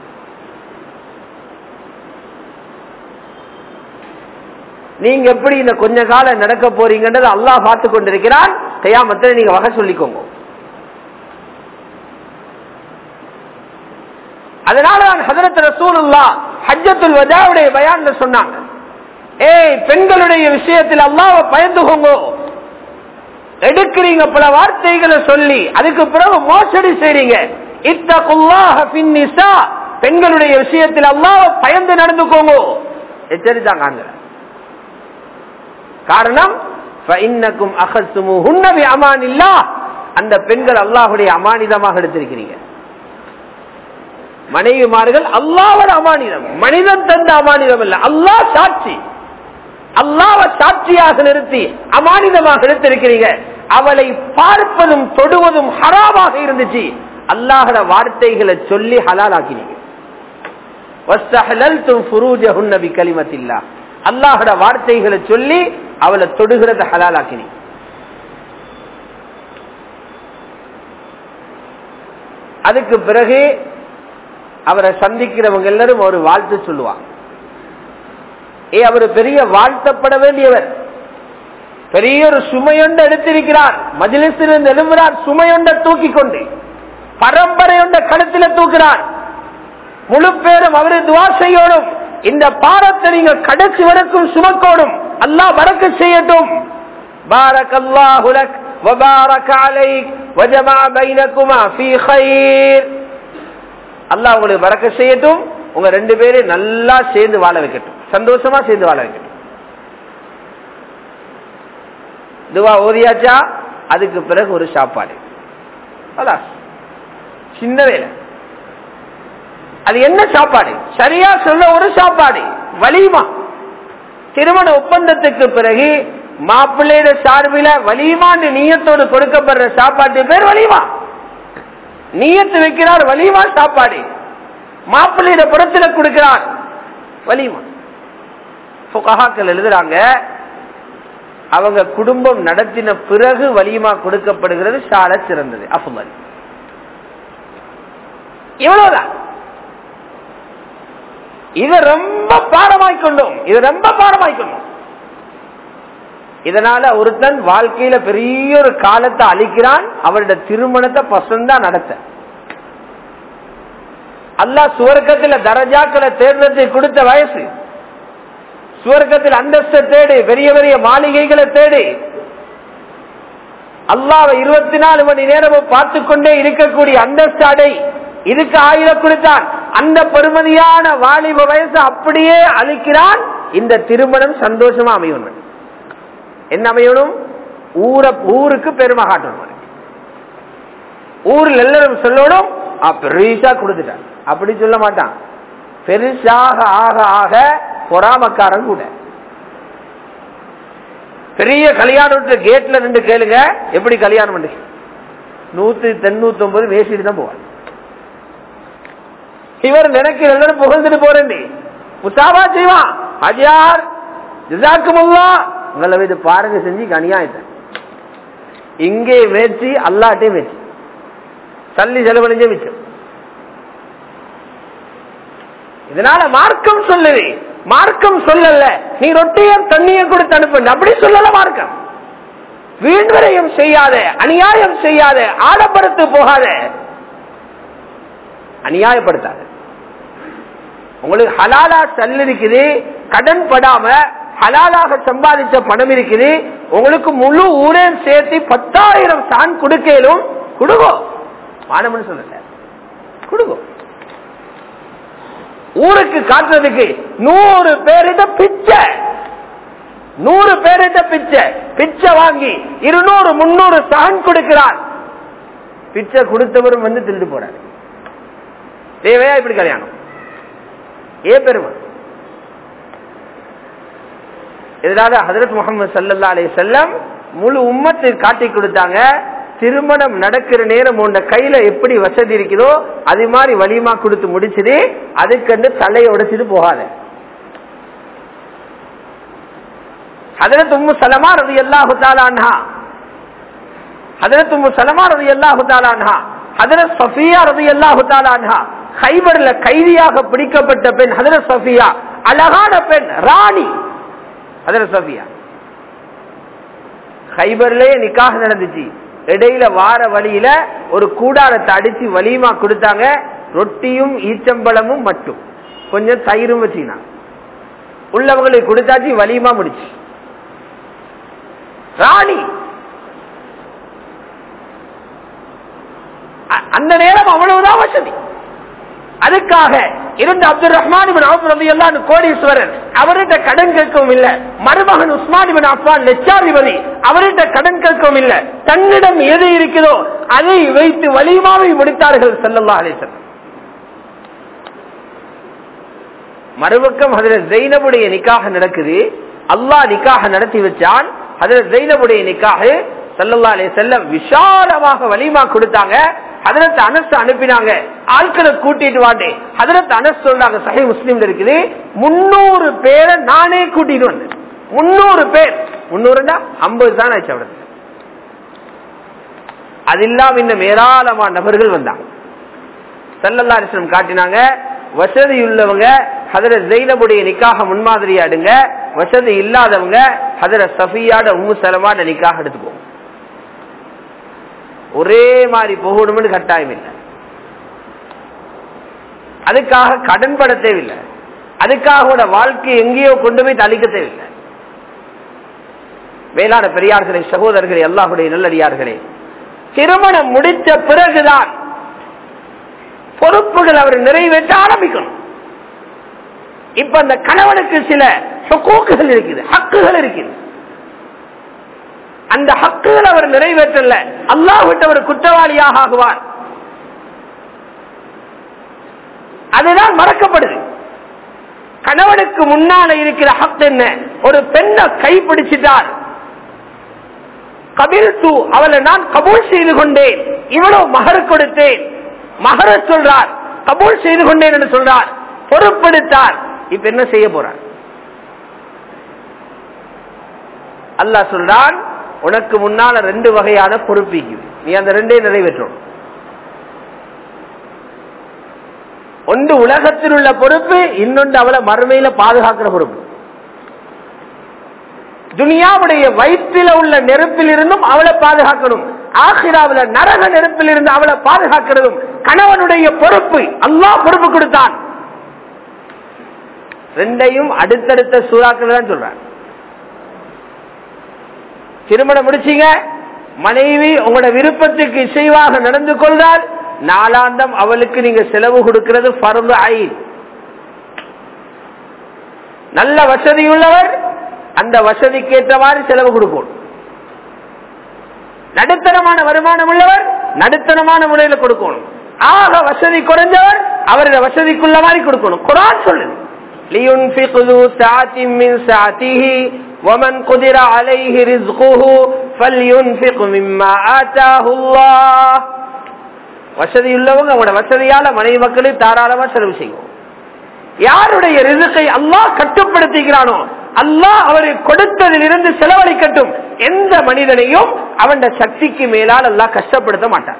நீங்க எப்படி இந்த கொஞ்ச காலம் நடக்க போறீங்கன்றது அல்லாஹ் பார்த்து கொண்டிருக்கிறான் கையாமத்தில் நீங்க வகை சொல்லிக்கோங்க அதனால நான் ஹதரத் ரசூலுல்லா ஹஜ்ஜத்துல் வஜாவுடைய பயான்ல சொன்னாங்க ஏய் பெண்களுடைய விஷயத்தில் அல்லாஹ்வை பயந்துகோங்க எடுக்கிறீங்க பல வார்த்தைகளை சொல்லி அதுக்கு பிறகு மோசடி செய்றீங்க இத்தகுல்லாஹ பின் நிசா பெண்களுடைய விஷயத்தில் அல்லாஹ்வை பயந்து நடந்துக்கோங்க எச்சரித்தாங்க ஆண்களை காரணம் ஃபஇன்னக்கும் அகத்துமுஹுன்ன பிஅமானில்லாஹ் அந்த பெண்கள் அல்லாஹ்வுடைய அமானிதமாக எடுத்திருக்கிறீங்க மனைவிமார்கள் அல்லாவோட அமானிதம் மனிதன் தந்த அமானிதம் இல்ல அல்லாஹ் சாட்சி அல்லாவ சாட்சியாக நிறுத்தி அமானிதமாக எடுத்திருக்கிறீங்க அவளை பார்ப்பதும் தொடுவதும் ஹராமாக இருந்துச்சு அல்லாஹட வார்த்தைகளை சொல்லி ஹலால் ஆக்கினீங்க கலிமத்தில்லா அல்லாஹட வார்த்தைகளை சொல்லி அவளை தொடுகிறத ஹலால் ஆக்கினீங்க அதுக்கு பிறகு அவரை சந்திக்கிறவங்க எல்லாரும் ஒரு வாழ்த்து சொல்லுவாங்க ஏ அவர் பெரிய வாழ்த்தப்பட வேண்டியவர் பெரிய ஒரு சுமையொண்ட எடுத்திருக்கிறார் மஜிலிசிலிருந்து எழும்புறார் சுமையொண்ட தூக்கி கொண்டு பரம்பரையொண்ட கழுத்தில தூக்குறார் முழு பேரும் அவரு துவா செய்யணும் இந்த பாரத்தை நீங்க கடைசி வரைக்கும் சுமக்கோடும் அல்லாஹ் பறக்க செய்யட்டும் பாரக் அல்லாஹுலக் وبارك عليك وجمع بينكما في خير அல்லாஹ் உங்களுக்கு பறக்க செய்யட்டும் உங்க ரெண்டு பேரும் நல்லா சேர்ந்து வாழ வைக்கட்டும் சந்தோஷமா சேர்ந்து வாழ வைக்கட்டும் துவா ஓதியாச்சா அதுக்கு பிறகு ஒரு சாப்பாடு அதான் சின்ன வேலை அது என்ன சாப்பாடு சரியா சொல்ல ஒரு சாப்பாடு வலிமா திருமண ஒப்பந்தத்துக்கு பிறகு மாப்பிள்ளையோட சார்பில வலிமாண்டு நீயத்தோடு கொடுக்கப்படுற சாப்பாட்டு பேர் வலிமா நீயத்து வைக்கிறார் வலிமா சாப்பாடு மாப்பிள்ளையிட புறத்துல கொடுக்கிறார் வலிமா புகாக்கள் எழுதுறாங்க அவங்க குடும்பம் நடத்தின பிறகு வலிமா கொடுக்கப்படுகிறது சால சிறந்தது அஃபுல் இவ்வளவுதான் இது ரொம்ப பாரமாய் கொண்டோம் இது ரொம்ப பாரமாய் கொண்டோம் இதனால ஒருத்தன் வாழ்க்கையில பெரிய ஒரு காலத்தை அழிக்கிறான் அவருடைய திருமணத்தை பசந்தா நடத்த அல்லா சுவர்க்கத்துல தரஜாக்களை தேர்ந்தெடுத்து கொடுத்த வயசு சுவர்க்கத்தில் அந்தஸ்தை தேடி பெரிய பெரிய மாளிகைகளை தேடி அல்லாவை இருபத்தி நாலு மணி நேரமும் பார்த்து கொண்டே இருக்கக்கூடிய அந்தஸ்து அடை இதுக்கு ஆயுதம் கொடுத்தான் அந்த பெருமதியான வாலிப வயசு அப்படியே அழிக்கிறான் இந்த திருமணம் சந்தோஷமா அமையணும் என்ன அமையணும் ஊர ஊருக்கு பெருமை காட்டணும் ஊரில் எல்லாரும் சொல்லணும் பெருசா கொடுத்துட்டான் அப்படி சொல்ல மாட்டான் பெருசாக ஆக ஆக பொறாமக்காரன் கூட பெரிய கல்யாணம் கேட்ல நின்று கேளுங்க எப்படி கல்யாணம் பண்ணு நூத்தி தொண்ணூத்தி ஒன்பது வேசிட்டு தான் போவார் இவர் நினைக்கிற எல்லாரும் புகழ்ந்துட்டு போறேன் முத்தாபா செய்வான் அஜயார் ஜிசாக்குமுல்லா உங்களை இது பாருங்க செஞ்சு அநியாயத்தை இங்கே மேய்ச்சி அல்லாட்டே மேய்ச்சி தள்ளி செலவழிஞ்சே மிச்சம் இதனால மார்க்கம் சொல்லுது மார்க்கம் சொல்லல நீ ரொட்டியும் தண்ணியும் கொடுத்து அனுப்பு அப்படி சொல்லல மார்க்கம் வீண்வரையும் செய்யாத அநியாயம் செய்யாத ஆடப்படுத்து போகாத அநியாயப்படுத்தாத உங்களுக்கு ஹலாலா சல் இருக்குது கடன் படாம ஹலாலாக சம்பாதிச்ச பணம் இருக்குது உங்களுக்கு முழு ஊரையும் சேர்த்து பத்தாயிரம் சான் கொடுக்கலும் கொடுங்கோ மாணவன் சொல்லல கொடுங்கோ ஊருக்கு காட்டுறதுக்கு நூறு பேரிட்ட பிச்சை நூறு பேரிட்ட பிச்சை பிச்சை வாங்கி இருநூறு முன்னூறு சான் கொடுக்கிறார் பிச்சை கொடுத்தவரும் வந்து திருட்டு போறாரு தேவையா இப்படி கல்யாணம் ஏ பெருமை இதனால ஹதரத் முகமது சல்லா அலி செல்லம் முழு உம்மத்தை காட்டி கொடுத்தாங்க திருமணம் நடக்கிற நேரம் உண்ட கையில எப்படி வசதி இருக்குதோ அது மாதிரி வலிமா கொடுத்து முடிச்சுது அதுக்கண்டு தலையை உடைச்சிட்டு போகாத ஹதரத் உம்மு சலமா ரவி அல்லாஹு தாலான்ஹா ஹதரத் உம்மு சலமா ரவி அல்லாஹு தாலான்ஹா ஹதரத் சஃபியா ரவி அல்லாஹு தாலான்ஹா ஹைபர்ல கைதியாக பிடிக்கப்பட்ட பெண் ஹதரத் சஃபியா அழகான பெண் ராணி ஹதரத் சஃபியா ஹைபர்லயே நிக்காக நடந்துச்சு இடையில வார வழியில ஒரு கூடாரத்தை அடிச்சு வலியுமா கொடுத்தாங்க ரொட்டியும் ஈச்சம்பழமும் மட்டும் கொஞ்சம் தயிரும் வச்சுக்கினாங்க உள்ளவங்களுக்கு கொடுத்தாச்சு வலியுமா முடிச்சு ராணி அ- அந்த நேரம் அவ்வளவுதான் வசதி அதுக்காக இருந்த அப்துல் ரஹ்மான் ரவி கோடீஸ்வரர் அவர்கிட்ட கடன் கேட்கவும் இல்ல மருமகன் உஸ்மான் இபின் அஃபான் லட்சாதிபதி அவர்கிட்ட கடன் கேட்கவும் இல்ல தன்னிடம் எது இருக்குதோ அதை வைத்து வலிமாவை முடித்தார்கள் செல்லல்லா அலிசன் மறுபக்கம் அதில் ஜெயினபுடைய நிக்காக நடக்குது அல்லாஹ் நிக்காக நடத்தி வச்சான் அதில் ஜெயினபுடைய நிக்காக சல்லல்லா அலைஹி செல்லம் விசாலமாக வலிமா கொடுத்தாங்க ஹதரத் அனஸ் அனுப்பினாங்க ஆட்களை கூட்டிட்டு வாண்டே ஹதரத் அனஸ் சொல்றாங்க சஹி முஸ்லீம்ல இருக்குது முன்னூறு பேரை நானே கூட்டிட்டு வந்தேன் முன்னூறு பேர் முன்னூறுண்டா ஐம்பது தான் ஆச்சு அவருக்கு அது இல்லாம இன்னும் ஏராளமான நபர்கள் வந்தாங்க சல்லல்லா அலிஸ்லம் காட்டினாங்க வசதி உள்ளவங்க ஹதர ஜெயினபுடைய நிக்காக முன்மாதிரியா எடுங்க வசதி இல்லாதவங்க ஹதர சஃபியாட உம்மு சலமாட நிக்காக எடுத்துக்கோங்க ஒரே மாதிரி போகணும்னு கட்டாயம் இல்லை அதுக்காக கடன் பட தேவையில்லை அதுக்காக உங்களோட வாழ்க்கை எங்கேயோ கொண்டு போய் தளிக்க தேவையில்லை வேளாண் பெரியார்களே சகோதரர்களே அல்லாஹுடைய நல்லடியார்களே திருமணம் முடித்த பிறகுதான் பொறுப்புகள் அவர் நிறைவேற்ற ஆரம்பிக்கணும் இப்ப அந்த கணவனுக்கு சில ஹக்கூக்குகள் இருக்குது ஹக்குகள் இருக்குது அந்த ஹக்குகள் அவர் நிறைவேற்றல அல்லாஹ் விட்டு அவர் குற்றவாளியாக ஆகுவார் அதுதான் மறக்கப்படுது கணவனுக்கு முன்னால இருக்கிற ஹக் என்ன ஒரு பெண்ணை கைப்பிடிச்சிட்டார் கபில் தூ அவளை நான் கபூல் செய்து கொண்டேன் இவ்வளவு மகர் கொடுத்தேன் மகர சொல்றார் கபூல் செய்து கொண்டேன் என்று சொல்றார் பொறுப்பெடுத்தார் இப்ப என்ன செய்ய போறார் அல்லாஹ் சொல்றான் உனக்கு முன்னால ரெண்டு வகையான பொறுப்பிக்குது நீ அந்த ரெண்டையும் நிறைவேற்றும் ஒன்று உலகத்தில் உள்ள பொறுப்பு இன்னொன்று அவளை மறுமையில பாதுகாக்கிற பொறுப்பு துனியாவுடைய வயிற்றில உள்ள நெருப்பில் இருந்தும் அவளை பாதுகாக்கணும் ஆசிராவில நரக நெருப்பில் இருந்து அவளை பாதுகாக்கிறதும் கணவனுடைய பொறுப்பு அல்லாஹ் பொறுப்பு கொடுத்தான் ரெண்டையும் அடுத்தடுத்த சூறாக்கள் தான் சொல்றான் திருமணம் முடிச்சீங்க மனைவி உங்களோட விருப்பத்துக்கு இசைவாக நடந்து கொள்றால் நாளாந்தம் அவளுக்கு நீங்க செலவு கொடுக்கிறது பருவ ஐன் நல்ல வசதி உள்ளவர் அந்த வசதிக்கு ஏற்ற மாதிரி செலவு கொடுக்கணும் நடுத்தரமான வருமானம் உள்ளவர் நடுத்தரமான முறையில கொடுக்கணும் ஆக வசதி குறைஞ்சவர் அவருடைய வசதிக்குள்ள மாதிரி கொடுக்கணும் குரான் சொல்லுது لينفق ذو سعة من سعته ومن قدر عليه رزقه فلينفق مما آتاه الله வசதி உள்ளவங்க அவங்களோட வசதியால மனைவி மக்களே தாராளமா செலவு செய்யும் யாருடைய ரிசுக்கை அல்லாஹ் கட்டுப்படுத்துகிறானோ அல்லாஹ் அவரை கொடுத்ததிலிருந்து செலவழிக்கட்டும் எந்த மனிதனையும் அவன் சக்திக்கு மேலால் அல்லாஹ் கஷ்டப்படுத்த மாட்டான்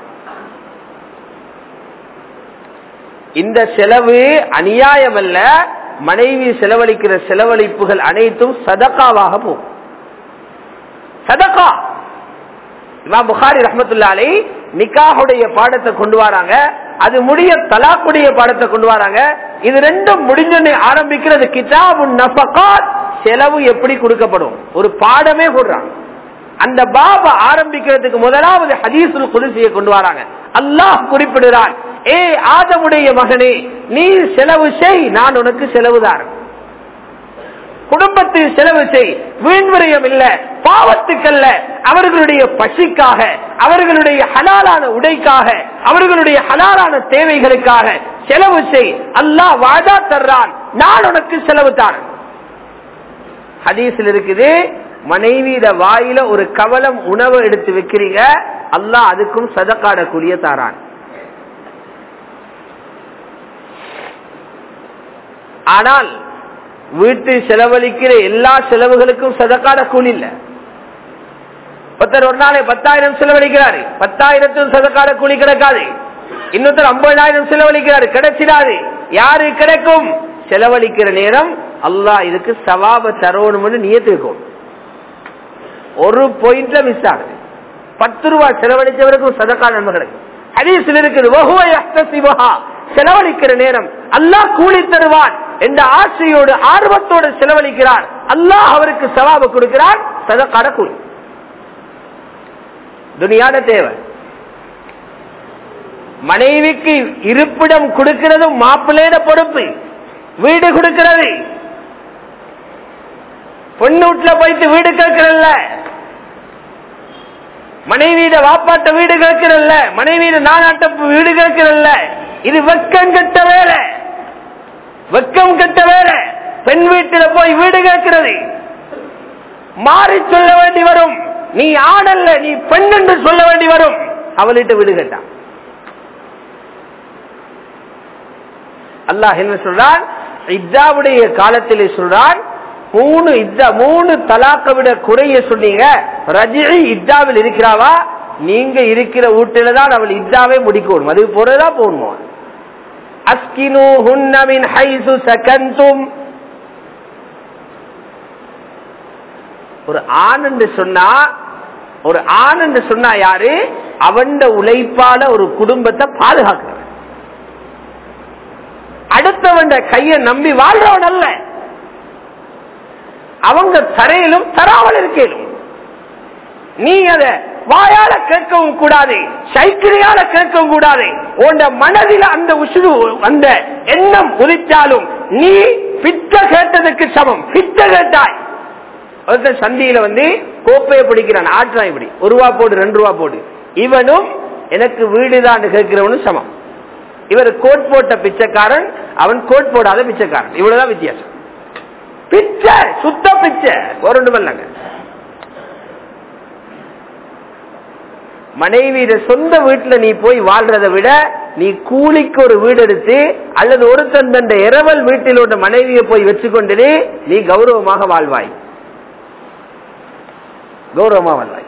இந்த செலவு அநியாயம் அல்ல மனைவி செலவழிக்கிற செலவழிப்புகள் அனைத்தும் சதக்காவாக போகும் சதக்கா இமாம் புகாரி ரஹமத்துல்லாலே நிக்காஹுடைய பாடத்தை கொண்டு வராங்க அது முடிய தலாக்குடைய பாடத்தை கொண்டு வராங்க இது ரெண்டும் முடிஞ்சோன்னு ஆரம்பிக்கிறது கிதாபு நபகாத் செலவு எப்படி கொடுக்கப்படும் ஒரு பாடமே போடுறாங்க அந்த பாப ஆரம்பிக்கிறதுக்கு முதலாவது ஹதீசுல் குதிசியை கொண்டு வராங்க அல்லாஹ் குறிப்பிடுறான் ஏ ஆதமுடைய மகனே நீ செலவு செய் நான் உனக்கு செலவுதாரன் குடும்பத்தில் செலவு செய் வீண்விரயம் இல்ல பாவத்துக்கல்ல அவர்களுடைய பசிக்காக அவர்களுடைய ஹலாலான உடைக்காக அவர்களுடைய ஹலாலான தேவைகளுக்காக செலவு செய் அல்லாஹ் வாதா தர்றான் நான் உனக்கு செலவு தாரன் ஹதீஸில் இருக்குது மனைவியிட வாயில ஒரு கவலம் உணவு எடுத்து வைக்கிறீங்க அல்லாஹ் அதுக்கும் சதக்காட கூலிய தாரான் ஆனால் வீட்டு செலவழிக்கிற எல்லா செலவுகளுக்கும் சதக்காட கூலி இல்ல ஒருத்தர் ஒரு நாளை பத்தாயிரம் செலவழிக்கிறாரு பத்தாயிரத்தும் சதக்காட கூலி கிடைக்காது இன்னொருத்தர் ஐம்பதாயிரம் செலவழிக்கிறாரு கிடைச்சிடாது யாரு கிடைக்கும் செலவழிக்கிற நேரம் அல்லாஹ் இதுக்கு சவாப தரணும்னு நியத்திருக்கும் ஒரு பாயிண்ட்ல மிஸ் ஆகுது பத்து ரூபாய் செலவழிச்சவருக்கும் சதக்கா நன்மை கிடைக்கும் ஹதீஸில் இருக்குது வஹுவ யஹ்தசிபஹா. செலவழிக்கிற நேரம் அல்லாஹ் கூலி தருவான் என்ற ஆசையோடு ஆர்வத்தோடு செலவழிக்கிறார் அல்லாஹ் அவருக்கு சவாப கொடுக்கிறார் சதக்காட கூலி துனியான தேவை மனைவிக்கு இருப்பிடம் கொடுக்கிறதும் மாப்பிள்ளையிட பொறுப்பு வீடு கொடுக்கிறது பொண்ணு வீட்டுல போயிட்டு வீடு கேட்கிறல்ல மனைவியிட வாப்பாட்ட வீடு கேட்கிறல்ல மனைவியிட நானாட்ட வீடு கேட்கிறல்ல இது வெக்கம் கெட்ட வேலை வெக்கம் கெட்ட வேலை பெண் வீட்டில போய் வீடு கேட்கிறது மாறி சொல்ல வேண்டி வரும் நீ ஆணல்ல நீ பெண் என்று சொல்ல வேண்டி வரும் அவளிட்ட வீடு கேட்டான் அல்லாஹ் என்ன சொல்றான் இத்தாவுடைய காலத்திலே சொல்றான் மூணு இத்தா மூணு தலாக்க விட குறைய சொன்னீங்க ரஜி இத்தாவில் இருக்கிறாவா நீங்க இருக்கிற வீட்டில தான் அவள் இத்தாவே முடிக்கணும் அது பொருளா போகணும் அஸ்கினு ஹுன்னமின் ஹைசு சகந்தும் ஒரு ஆண் என்று சொன்னா ஒரு ஆண் என்று சொன்னா யாரு அவன் உழைப்பால ஒரு குடும்பத்தை பாதுகாக்கிறவன் அடுத்தவன் கைய நம்பி வாழ்றவன் அல்ல அவங்க தரையிலும் தராமல் இருக்கலும் நீ அத வாயால கேட்கவும் கூடாது சைக்கிளையால கேட்கவும் கூடாது உன் மனதில் அந்த உசுறு அந்த எண்ணம் உதித்தாலும் நீ பித்த கேட்டதுக்கு சமம் பித்த கேட்டாய் ஒருத்தன் சந்தியில வந்து கோப்பையை பிடிக்கிறான் ஆற்றான் இப்படி ஒரு ரூபா போடு ரெண்டு ரூபா போடு இவனும் எனக்கு வீடுதான் கேட்கிறவனும் சமம் இவர் கோட் போட்ட பிச்சைக்காரன் அவன் கோட் போடாத பிச்சைக்காரன் இவ்வளவுதான் வித்தியாசம் பிச்சை சுத்த பிச்சை ஒரு ரெண்டு மல்லங்க மனைவியிட சொந்த வீட்டுல நீ போய் வாழ்றதை விட நீ கூலிக்கு ஒரு வீடு எடுத்து அல்லது ஒருத்தன் தந்த இரவல் வீட்டில் உள்ள மனைவியை போய் வச்சுக்கொண்டு நீ கௌரவமாக வாழ்வாய் கௌரவமா வாழ்வாய்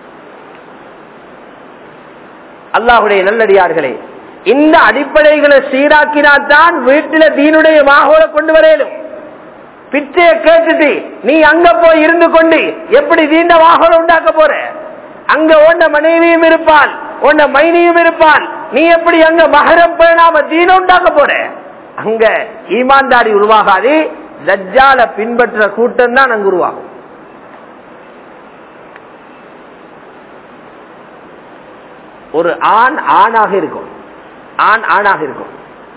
அல்லாஹுடைய நல்லடியார்களே இந்த அடிப்படைகளை சீராக்கினால்தான் வீட்டில தீனுடைய மாகோல கொண்டு வரையலும் பிச்சைய கேட்டுட்டு நீ அங்க போய் இருந்து கொண்டு எப்படி தீண்ட வாகனம் உண்டாக்க போற அங்க உன்ன மனைவியும் இருப்பான் உன்ன மைனியும் இருப்பான் நீ எப்படி அங்க மகரம் பேணாம தீன உண்டாக்க போற அங்க ஈமான்தாரி உருவாகாது தஜ்ஜால பின்பற்ற கூட்டம் தான் அங்கு உருவாகும் ஒரு ஆண் ஆணாக இருக்கும் ஆண் ஆணாக இருக்கும்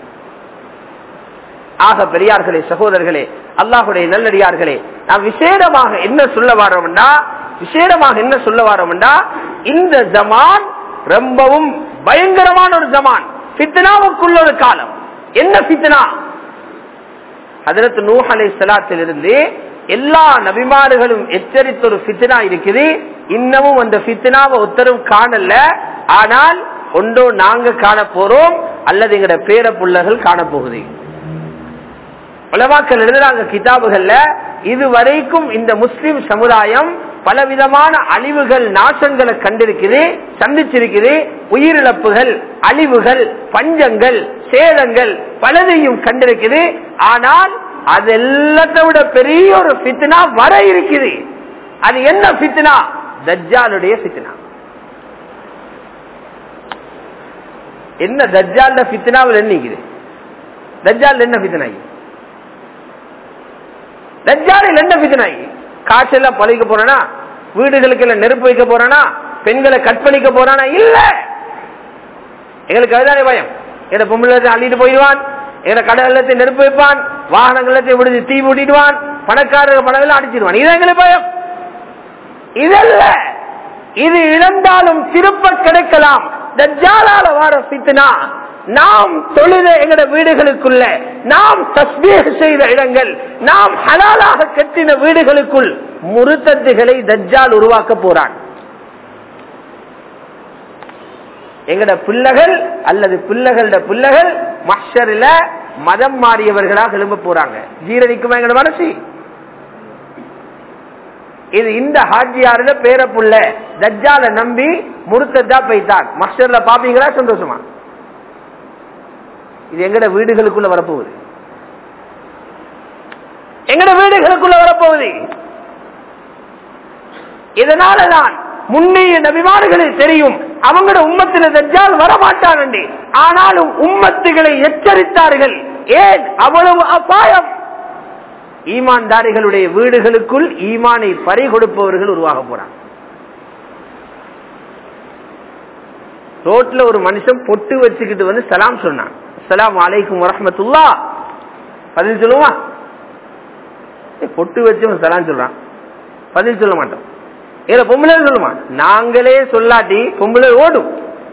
ஆக பெரியார்களே சகோதரர்களே அல்லாஹுடைய நல்லடியார்களே நாம் விசேடமாக என்ன சொல்ல வரோம்னா விசேடமாக என்ன சொல்ல வரோம்னா இந்த ஜமான் ரொம்பவும் பயங்கரமான ஒரு ஜமான் பித்னாவுக்குள்ள ஒரு காலம் என்ன பித்னா அதற்கு நூஹ் அலை சலாத்திலிருந்து எல்லா நபிமார்களும் எச்சரித்த ஒரு பித்னா இருக்குது இன்னமும் அந்த பித்னாவை ஒத்தரும் காணல ஆனால் ஒன்றோ நாங்க காண போறோம் அல்லது எங்கட பேர புள்ளர்கள் காண போகுது உலமாக்கள் எழுதுறாங்க கிதாபுகள்ல இதுவரைக்கும் இந்த முஸ்லிம் சமுதாயம் பலவிதமான அழிவுகள் நாசங்களை கண்டிருக்குது சந்திச்சிருக்குது உயிரிழப்புகள் அழிவுகள் பஞ்சங்கள் சேதங்கள் பலதையும் கண்டிருக்குது ஆனால் அது எல்லாத்தை விட பெரிய ஒரு பித்னா வர இருக்குது அது என்ன பித்னா தஜ்ஜாலுடைய பித்னா என்ன தஜ்ஜால பித்னாவில் என்னைக்குது தஜ்ஜால் என்ன பித்னாயி தஜ்ஜாலில் என்ன பித்னாயி காய்ச்சல் பழகிக்க போறானா வீடுகளுக்கு எல்லாம் நெருப்பு வைக்க போறானா பெண்களை கற்பழிக்க போறானா இல்ல எங்களுக்கு அதுதானே பயம் எங்க பொம்பளை அள்ளிட்டு போயிடுவான் எங்க கடை எல்லாத்தையும் நெருப்பு வைப்பான் வாகனங்கள் எல்லாத்தையும் விடுதி தீ மூட்டிடுவான் பணக்காரர் பணம் எல்லாம் அடிச்சிடுவான் இது எங்களுக்கு பயம் இதல்ல இது இழந்தாலும் திருப்ப கிடைக்கலாம் தஜ்ஜாலால வார பித்னா நாம் தொழுத எங்கட வீடுகளுக்குள்ள நாம் தஸ்மீக செய்த இடங்கள் நாம் ஹலாலாக கட்டின வீடுகளுக்குள் முருத்தத்துகளை தஜ்ஜால் உருவாக்க போறான் எங்கட பிள்ளைகள் அல்லது பிள்ளைகளோட பிள்ளைகள் மஷரில மதம் மாறியவர்களாக எழும்ப போறாங்க ஜீரணிக்குமா எங்கட மனசு இது இந்த ஹாஜியாருல பேர புள்ள தஜ்ஜால நம்பி முருத்ததா போய்த்தான் மஷர்ல பாப்பீங்களா சந்தோஷமா இது எங்கட வீடுகளுக்குள்ள வரப்போகுது எங்கட வீடுகளுக்குள்ள வரப்போகுது இதனாலதான் முன்னைய நபிமார்களுக்கு தெரியும் அவங்களோட உம்மத்தில தஜ்ஜால் வரமாட்டான் ஆனாலும் உம்மத்துகளை எச்சரித்தார்கள் ஏன் அவ்வளவு அபாயம் ஈமான்தாரிகளுடைய வீடுகளுக்குள் ஈமானை பறி கொடுப்பவர்கள் உருவாக போறாங்க ரோட்ல ஒரு மனுஷன் பொட்டு வச்சுக்கிட்டு வந்து சலாம் சொன்னான் சலாம் அலைக்கும் வரமத்துல்லா பதில் சொல்லுவான் பொட்டு வச்சு சலாம் சொல்றான் பதில் சொல்ல மாட்டோம் இதுல பொம்பளை சொல்லுமா நாங்களே சொல்லாட்டி பொம்பளை ஓடும்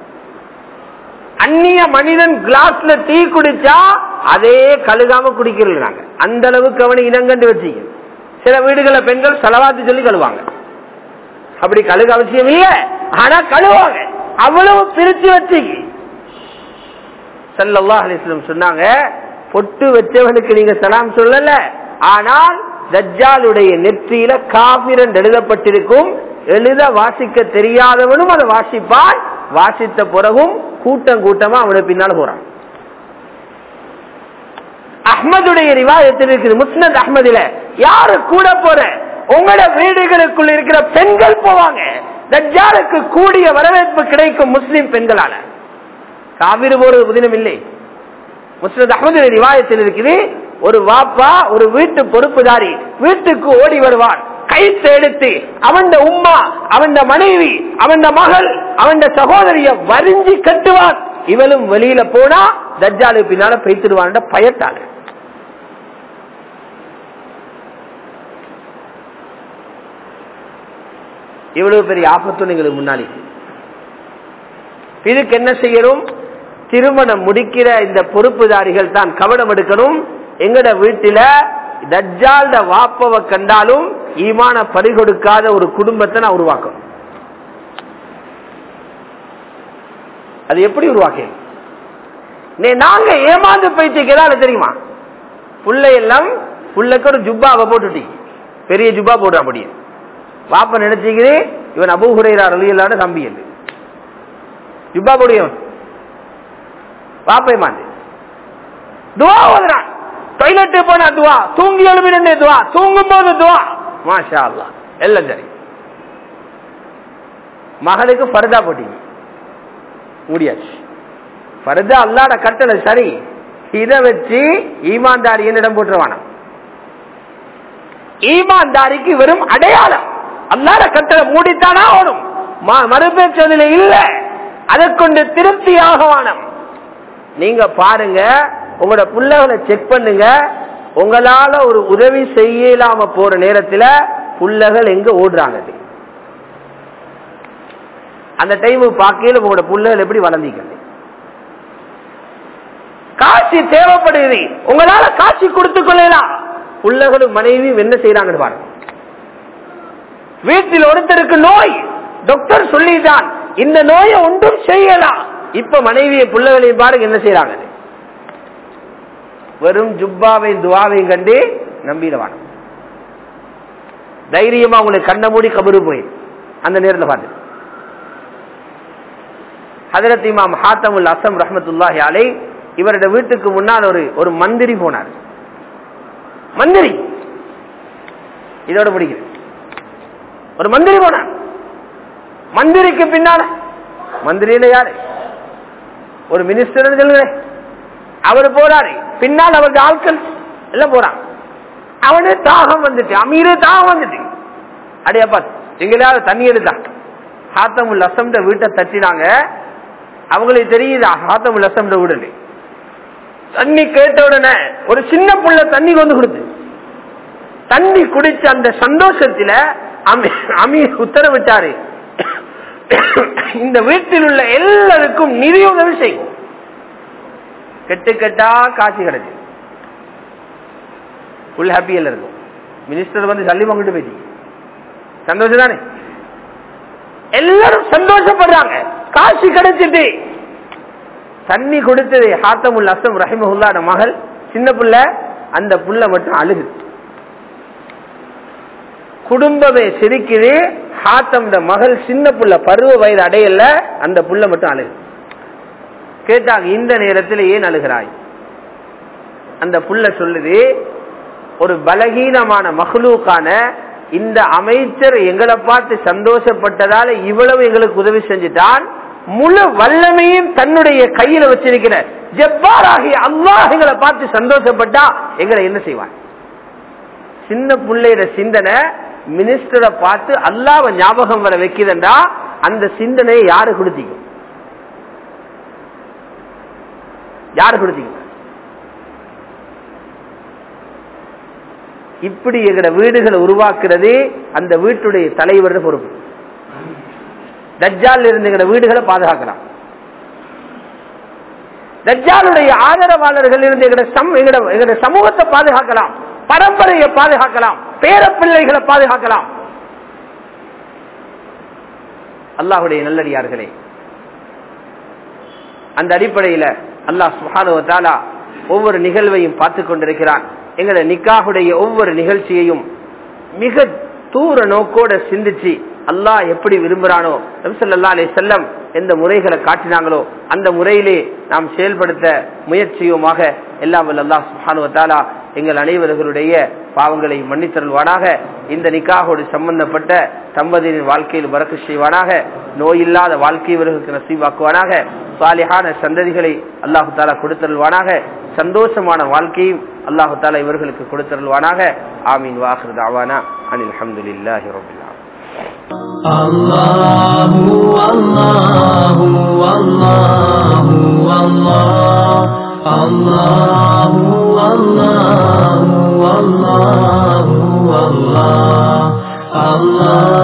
அந்நிய மனிதன் கிளாஸ்ல டீ குடிச்சா அதே கழுகாம குடிக்கிறது நாங்க அந்த அளவுக்கு அவனை இனங்கண்டு வச்சுக்க சில வீடுகளில் பெண்கள் செலவாத்து சொல்லி கழுவாங்க அப்படி கழுக அவசியம் இல்ல ஆனா கழுவாங்க அவ்வளவு பிரிச்சு வச்சுக்க சல்லா அலிஸ்லம் சொன்னாங்க பொட்டு வச்சவனுக்கு நீங்க சலாம் சொல்லல ஆனால் தஜ்ஜாலுடைய நெற்றியில காபிரன் எழுதப்பட்டிருக்கும் எழுத வாசிக்க தெரியாதவனும் அதை வாசிப்பான் வாசித்த பிறகும் கூட்டம் கூட்டமா அவனை பின்னால போறான் அஹ்மதுடைய ரிவாயத்தில் இருக்குது முஸ்னத் அஹ்மதில யாரு கூட போற உங்களோட வீடுகளுக்குள்ள இருக்கிற பெண்கள் போவாங்க தஜ்ஜாலுக்கு கூடிய வரவேற்பு கிடைக்கும் முஸ்லிம் பெண்களால காவிரி போறது புதினம் இல்லை முஸ்னத் அஹ்மது ரிவாயத்தில் இருக்குது ஒரு வாப்பா ஒரு வீட்டு பொறுப்புதாரி வீட்டுக்கு ஓடி வருவான் கைத்து எடுத்து அவன் உம்மா அவன் மனைவி அவன் மகள் அவன் சகோதரிய வரிஞ்சி கட்டுவான் இவளும் வெளியில போனா தஜ்ஜாலு பின்னால பெய்த்துடுவான் பயத்தால இவ்வளவு பெரிய ஆபத்து எங்களுக்கு முன்னாடி இதுக்கு என்ன செய்யணும் திருமணம் முடிக்கிற இந்த பொறுப்புதாரிகள் தான் கவனம் எடுக்கணும் எங்கட வீட்டில தஜ்ஜால்ட வாப்பவ கண்டாலும் ஈமான பறிகொடுக்காத ஒரு குடும்பத்தை நான் உருவாக்கணும் அது எப்படி உருவாக்க நாங்க ஏமாந்து போயிட்டு தெரியுமா புள்ளை எல்லாம் புள்ளைக்கு ஒரு ஜுப்பாவை போட்டுட்டி பெரிய ஜுப்பா போடுற அப்படியே வாப்ப நினைச்சுக்கிறே இவன் அபூஹுரைரா ரலியல்லாட தம்பி என்று ஜுப்பா போடுவன் வாப்பை மாந்து துவா ஓதுறான் டாய்லெட் போனா துவா தூங்கி எழுப்பினே துவா தூங்கும் போது துவா மாஷா அல்லா எல்லாம் சரி மகளுக்கு பர்தா போட்டீங்க முடியாச்சு பர்தா அல்லாட கட்டளை சரி இதை வச்சு ஈமான்தாரி என்னிடம் போட்டுருவானா ஈமான்தாரிக்கு வெறும் அடையாளம் அல்லாட கட்டளை மூடித்தானா ஓடும் மறுபேச்சதில் இல்ல அதை கொண்டு திருப்தி ஆகவானம் நீங்க பாருங்க உங்களோட பிள்ளைகளை செக் பண்ணுங்க உங்களால ஒரு உதவி செய்யலாம போற நேரத்துல புள்ளைகள் எங்க ஓடுறாங்க அந்த டைம் பார்க்கையில உங்களோட புள்ளைகள் எப்படி வளர்ந்திக்கிறது காட்சி தேவைப்படுது உங்களால காட்சி கொடுத்துக் கொள்ளலாம் பிள்ளைகளும் மனைவியும் என்ன செய்யறாங்கன்னு பாருங்க வீட்டில் ஒருத்தருக்கு நோய் டாக்டர் சொல்லிதான் இந்த நோயை ஒன்றும் செய்யலாம் இப்ப மனைவியை பிள்ளைகளையும் பாருங்க என்ன செய்யறாங்க வெறும் ஜுப்பாவையும் துவாவையும் கண்டு நம்பிடுவாங்க தைரியமா உங்களுக்கு கண்ண மூடி கபரு போய் அந்த நேரத்தில் பார்த்து ஹதரத் இமாம் ஹாத்தமுல் அசம் ரஹமத்துல்லாஹி அலை இவரோட வீட்டுக்கு முன்னால் ஒரு ஒரு மந்திரி போனார் மந்திரி இதோட முடிக்கிறேன் ஒரு மந்திரி போனார் மந்திரிக்கு பின்னால மந்திரியில யாரு ஒரு மினிஸ்டர் சொல்லுறேன் அவர் போறாரு பின்னால் அவருக்கு ஆட்கள் எல்லாம் போறான் அவனே தாகம் வந்துட்டு அமீரே தாகம் வந்துட்டு அடையப்பா எங்கேயாவது தண்ணி எடுத்தா ஹாத்தமுல் அசம்ட வீட்டை தட்டினாங்க அவங்களுக்கு தெரியுதா ஹாத்தமுல் அசம்ட வீடு தண்ணி கேட்ட உடனே ஒரு சின்ன புள்ள தண்ணி கொண்டு கொடுத்து தண்ணி குடிச்ச அந்த சந்தோஷத்துல அமீர் உத்தரவிட்டாரு இந்த வீட்டில் உள்ள எல்லாருக்கும் நிதி உதவி செய்யும் கெட்டு கெட்டா காட்சி கிடைச்சு ஃபுல் ஹாப்பியில் இருக்கும் மினிஸ்டர் வந்து சல்லி வாங்கிட்டு போயிட்டு சந்தோஷம் தானே எல்லாரும் சந்தோஷப்படுறாங்க காசு கிடைச்சிட்டு தண்ணி கொடுத்தது ஹாத்தமுல் அசம் ரஹிமஹுல்லாட மகள் சின்ன புள்ள அந்த புள்ள மட்டும் அழுகு குடும்பமே சிரிக்குது ஹாத்தம் மகள் சின்ன புள்ள பருவ வயது அடையல அந்த புள்ள மட்டும் அழுகு கேட்டாங்க இந்த நேரத்தில் ஏன் அழுகிறாய் அந்த புள்ள சொல்லுது ஒரு பலகீனமான மகளூக்கான இந்த அமைச்சர் எங்களை பார்த்து சந்தோஷப்பட்டதால இவ்வளவு எங்களுக்கு உதவி செஞ்சுட்டான் முழு வல்லமையும் தன்னுடைய கையில வச்சிருக்கிற ஜப்பாராகி அல்லாஹ் எங்களை பார்த்து சந்தோஷப்பட்டா எங்களை என்ன செய்வான் சின்ன பிள்ளையோட சிந்தனை மினிஸ்டரை பார்த்து அல்லாவ ஞாபகம் வர வைக்குதுண்டா அந்த சிந்தனையை யாரு கொடுத்தீங்க யாரு கொடுத்தீங்க இப்படி எங்கட வீடுகளை உருவாக்குறது அந்த வீட்டுடைய தலைவர் பொறுப்பு தஜ்ஜால் இருந்து எங்கட வீடுகளை பாதுகாக்கலாம் தஜ்ஜாலுடைய ஆதரவாளர்கள் இருந்து எங்கட சம் எங்கட எங்கட சமூகத்தை பாதுகாக்கலாம் பரம்பரையை பாதுகாக்கலாம் பேர பிள்ளைகளை பாதுகாக்கலாம் அல்லாஹுடைய நல்லடியார்களே அந்த அடிப்படையில அல்லாஹ் சுஹானுவத்தாலா ஒவ்வொரு நிகழ்வையும் பார்த்து கொண்டிருக்கிறான் எங்களை நிக்காகுடைய ஒவ்வொரு நிகழ்ச்சியையும் மிக தூர நோக்கோட சிந்திச்சு அல்லாஹ் எப்படி விரும்புறானோ நம்சல்லா அலே செல்லம் எந்த முறைகளை காட்டினாங்களோ அந்த முறையிலே நாம் செயல்படுத்த முயற்சியுமாக எல்லாம் வல்ல அல்லாஹ் சுஹானுவத்தாலா எங்கள் அனைவர்களுடைய பாவங்களை மன்னித்தருள்வானாக இந்த நிக்காகோடு சம்பந்தப்பட்ட தம்பதியின் வாழ்க்கையில் வரக்கு செய்வானாக நோயில்லாத வாழ்க்கை இவர்களுக்கு நசீவாக்குவானாக சாலிஹான சந்ததிகளை அல்லாஹு தாலா கொடுத்தருள்வானாக சந்தோஷமான வாழ்க்கையும் அல்லாஹு தாலா இவர்களுக்கு கொடுத்தருள்வானாக ஆமீன் வாஹர் தாவானா அனில் அஹமதுல்லாஹி ரபில்லா الله والله والله والله الله والله والله والله الله